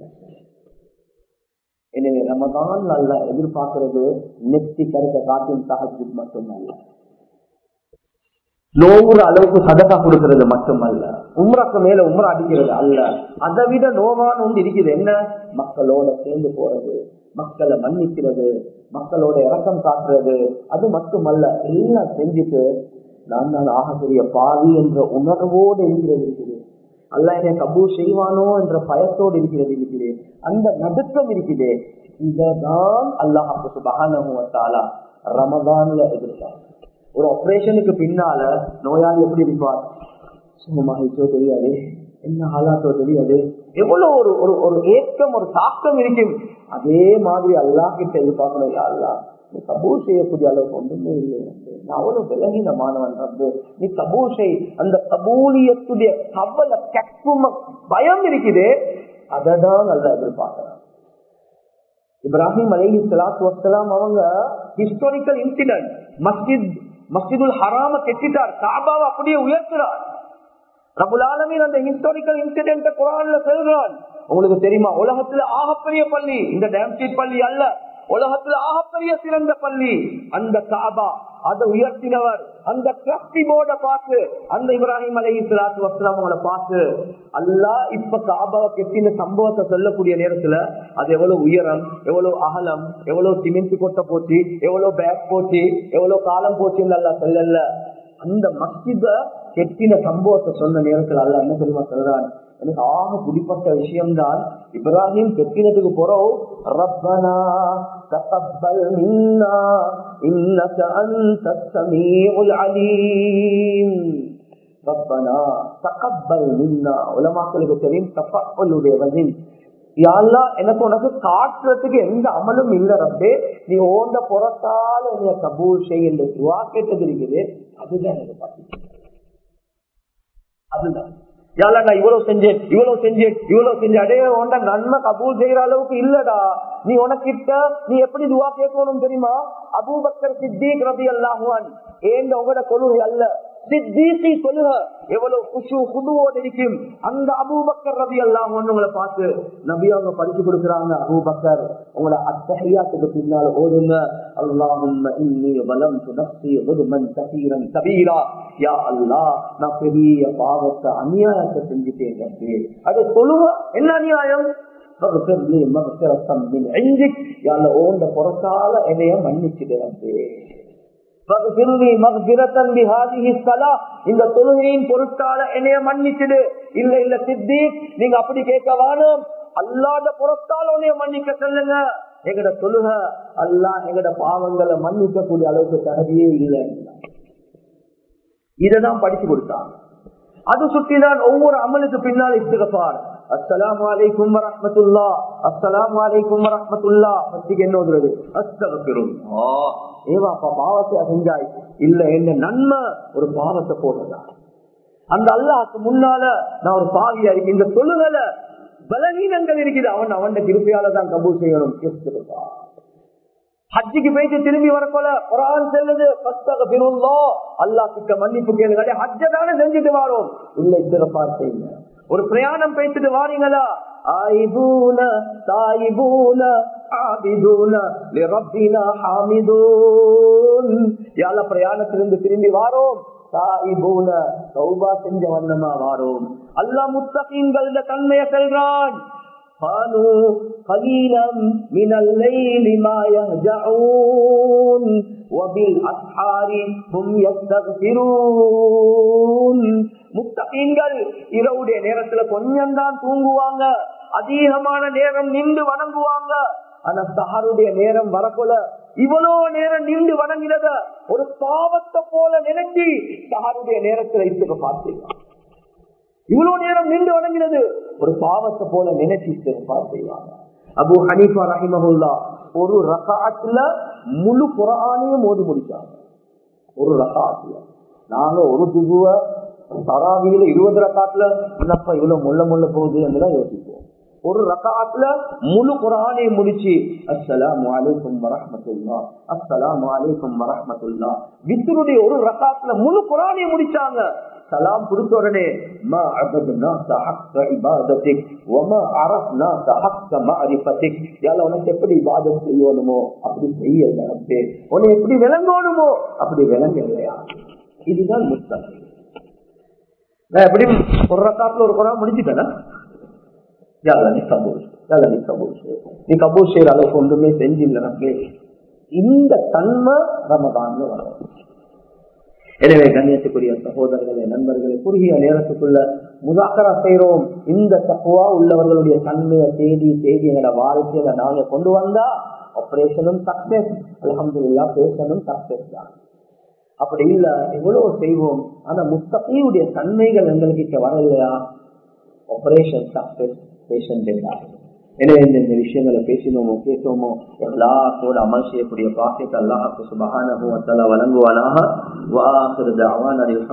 Speaker 1: எனவே நம்ம தான் நல்லா எதிர்பார்க்கறது நெத்தி கருக்க காட்டின் சகஜு மட்டுமல்ல நோவுற அளவுக்கு சதக்கா கொடுக்கறது மட்டுமல்ல உம்ராக்கு மேல உம்ரா அடிக்கிறது அல்ல அதை விட நோவான ஒன்று இருக்குது என்ன மக்களோட சேர்ந்து போறது மக்களை மன்னிக்கிறது மக்களோட இறக்கம் காட்டுறது அது மட்டுமல்ல எல்லாம் செஞ்சுட்டு நான் தான் ஆகக்கூடிய பாவி என்ற உணர்வோடு இருக்கிறது இருக்குது அல்ல என்னை கபூ செய்வானோ என்ற பயத்தோடு இருக்கிறது இருக்குது அந்த நடுக்கம் இருக்குது இததான் அல்லாஹு சுபகான ரமதான்ல எதிர்ப்பார் ஒரு ஆபரேஷனுக்கு பின்னால நோயாளி எப்படி இருப்பார் சுகமாகிச்சோ தெரியாது என்ன ஆளாத்தோ தெரியாது எவ்வளவு ஒரு ஒரு ஒரு ஏக்கம் ஒரு தாக்கம் இருக்கும் அதே மாதிரி அல்லாஹ் கிட்ட எதிர்பார்க்கணும் அல்லா நீ கபூர் செய்யக்கூடிய அளவுக்கு ஒன்றுமே இல்லை நான் அவ்வளவு விலகினமானவன் ரப்பு நீ கபூர் செய் அந்த கபூலியத்துடைய கவல கற்பும பயம் இருக்குது அதை தான் நல்லா எதிர்பார்க்கிறான் இப்ராஹிம் அலி சலாத்து வசலாம் அவங்க ஹிஸ்டாரிக்கல் இன்சிடென்ட் மஸ்ஜித் மஸ்ஜிதுல் ஹராம கெட்டிட்டார் காபாவை அப்படியே உயர்த்துறார் ரபுலாலமின் அந்த ஹிஸ்டாரிக்கல் இன்சிடென்ட் குரான்ல செல்றான் உங்களுக்கு தெரியுமா உலகத்துல ஆகப்பெரிய பள்ளி இந்த டேம்ஷீட் பள்ளி அல்ல உலகத்துல ஆகப்பெரிய சிறந்த பள்ளி அந்த காபா அதை உயர்த்தினவர் அந்த டிரஸ்டி போர்ட பார்த்து அந்த இப்ராஹிம் அலி இஸ்லாத்து வஸ்லாம் அவங்கள பார்த்து அல்லா இப்ப காபாவை கெட்டின சம்பவத்தை சொல்லக்கூடிய நேரத்துல அது எவ்வளவு உயரம் எவ்வளவு அகலம் எவ்வளவு சிமெண்ட் கொட்ட போச்சு எவ்வளவு பேக் போச்சு எவ்வளவு காலம் போச்சுன்னு அல்லா சொல்லல அந்த மஸ்ஜித கெட்டின சம்பவத்தை சொன்ன நேரத்துல அல்ல என்ன தெரியுமா சொல்றான் எனக்கு ஆக பிடிப்பட்ட விஷயம்தான் இப்ராஹிம் கெட்டினதுக்கு போறோம் ரப்பனா தகப்பல் மின்னா இன்னக அன்த ஸமீஉல் அலீம் ரப்பனா தகப்பல் மின்னா உலமாக்களுக்கு தெரியும் தஃபுலுடைய வஜின் யாழ்லா எனக்கு உனக்கு காட்டுறதுக்கு எந்த அமலும் இல்ல ரப்பே நீ ஓந்த புறத்தால என்னைய கபூர் செய் என்று துவா கேட்டது இருக்குது அதுதான் எனக்கு பார்த்து அதுதான் யாரா நான் இவ்வளவு செஞ்சேன் இவ்வளவு செஞ்சேன் இவ்வளவு செஞ்சேன் அடே உன்ட நன்மை கபூல் செய்யற அளவுக்கு இல்லடா நீ உனக்கிட்ட நீ எப்படி துவா கேட்கணும் தெரியுமா அபூபக்கர் சித்திக் ரபி அல்லாஹுவான் ஏன் உங்களோட கொள்கை அல்ல சித்தீசி சொல்லுக எவ்வளவு குஷு குதுவோடு இருக்கும் அந்த அபூபக்கர் ரவி எல்லாம் உங்களை பார்த்து நபி அவங்க படிச்சு கொடுக்குறாங்க அபூபக்கர் உங்களோட அத்தகையாத்துக்கு பின்னால் ஓடுங்க அல்லாஹும் இன்னி வலம் நப்சி ஒருமன் கசீரன் கபீரா யா அல்லாஹ் நான் பெரிய பாவத்தை அநியாயத்தை செஞ்சுட்டேன் ரப்பே. அது சொல்லுவ என்ன அநியாயம் فاغفر لي مغفرة من عندك يا الله ஓண்ட பொறத்தால என்னைய மன்னிச்சுடு ரப்பே فاغفر لي مغفرة بهذه الصلاة இந்த தொழுகையின் பொருட்டால என்னைய மன்னிச்சுடு இல்ல இல்ல சித்தி நீங்க அப்படி கேட்க வேணும் அல்லாத புறத்தால் உன்னைய மன்னிக்க சொல்லுங்க எங்கட தொழுக அல்லா எங்கட பாவங்களை மன்னிக்க கூடிய அளவுக்கு தகுதியே இல்லை இததான் படிச்சு கொடுத்தாங்க அது சுற்றிதான் ஒவ்வொரு அமலுக்கு பின்னால் இஸ்திகபார் அஸ்ஸலாமு அலைக்கும் வரஹ்மத்துல்லா அஸ்ஸலாமு அலைக்கும் வரஹ்மத்துல்லா பத்திக்கு என்ன ஓதுறது அஸ்தகபிருல்லாஹ் ஏவாப்பா பாவத்தை செஞ்சாய் இல்ல என்ன நன்மை ஒரு பாவத்தை போடுறதா அந்த அல்லாஹ்க்கு முன்னால நான் ஒரு பாவியா இருக்கு இந்த தொழுகல பலவீனங்கள் இருக்குது அவன் அவன் திருப்பியால தான் கபூல் செய்யணும் இஸ்திகபார் ஹஜ்ஜிக்கு போயிட்டு திரும்பி வரப்போல குரான் செல்லுது அல்லா கிட்ட மன்னிப்பு கேளுங்க ஹஜ்ஜ தானே செஞ்சுட்டு வரோம் இல்ல இத்திரப்பார் செய்யுங்க ஒரு பிரயாணம் பேசிட்டு வாரீங்களா ஆயிபூன தாயிபூன ஆபிதூன லிரப்பினா ஹாமிதூன் யால பிரயாணத்திலிருந்து திரும்பி வாரோம் தாயிபூன சௌபா செஞ்ச வண்ணமா வாரோம் அல்லா முத்தகீன்கள் தன்மையை செல்றான் قالوا قليلا من الليل ما يهجعون وبالأسحار هم يستغفرون முத்தகீன்கள் இரவுடைய நேரத்துல கொஞ்சம் தான் தூங்குவாங்க அதிகமான நேரம் நின்று வணங்குவாங்க ஆனா சஹருடைய நேரம் வரப்போல இவ்வளவு நேரம் நின்று வணங்கினத ஒரு பாவத்தை போல நினைச்சு சஹருடைய நேரத்துல இத்துக்க பார்த்துக்கலாம் இவ்வளவு நேரம் நின்று வணங்கினது ஒரு பாவத்தை போல நினைச்சு செய்வாங்க அபு ஹனீஃபா ரஹிமஹுல்லா ஒரு ரகாத்துல முழு குரானையும் ஓதி முடிச்சாங்க ஒரு ரகாத்துல நாங்க ஒரு துகுவ தராவியில இருபது ரகாத்துல என்னப்பா இவ்வளவு முள்ள முள்ள போகுது என்றுதான் யோசிப்போம் ஒரு ரகாத்துல முழு குரானை முடிச்சு அஸ்ஸலாம் வலைக்கும் வரஹமத்துல்லா அஸ்ஸலாம் வலைக்கும் வரஹமத்துல்லா வித்தருடைய ஒரு ரகாத்துல முழு குரானை முடிச்சாங்க சலாம் கொடுத்த உடனே மா அபதுனாக ஹக்க இபாதத்திக் வமா அரஃப்னாக ஹக்க மஅரிஃபத்திக் யால உனக்கு எப்படி இபாதத் செய்யணுமோ அப்படி செய்யல ரப்பே உன்னை எப்படி விளங்கணுமோ அப்படி விளங்கலையா இதுதான் முத்தம் நான் எப்படி ஒரு ரக்காத்துல ஒரு குரான் முடிச்சுட்டேனா யால நீ கபூல் யால நீ கபூல் செய் நீ கபூல் செய்யற அளவுக்கு ஒன்றுமே செஞ்சில்லை ரப்பே இந்த தன்மை ரமதான்ல வரும் எனவே கண்ணியத்துக்குரிய சகோதரர்களே நண்பர்களே குறுகிய நேரத்துக்குள்ள முதாக்கரா செய்யறோம் இந்த தக்குவா உள்ளவர்களுடைய தன்மையை தேடி தேடி எங்களோட வாழ்க்கையில நாங்க கொண்டு வந்தா ஆபரேஷனும் சக்சஸ் அலமதுல்லா பேஷனும் சக்சஸ் தான் அப்படி இல்ல எவ்வளவு செய்வோம் ஆனா முத்தகையுடைய தன்மைகள் எங்களுக்கு வரலையா ஆபரேஷன் சக்சஸ் பேஷன் எனவே இந்த விஷயங்களை பேசினோமோ கேட்டோமோ எல்லாத்தோட அமல் செய்யக்கூடிய பாக்கியத்தை அல்லாஹாக்கு சுபகான வழங்குவானாக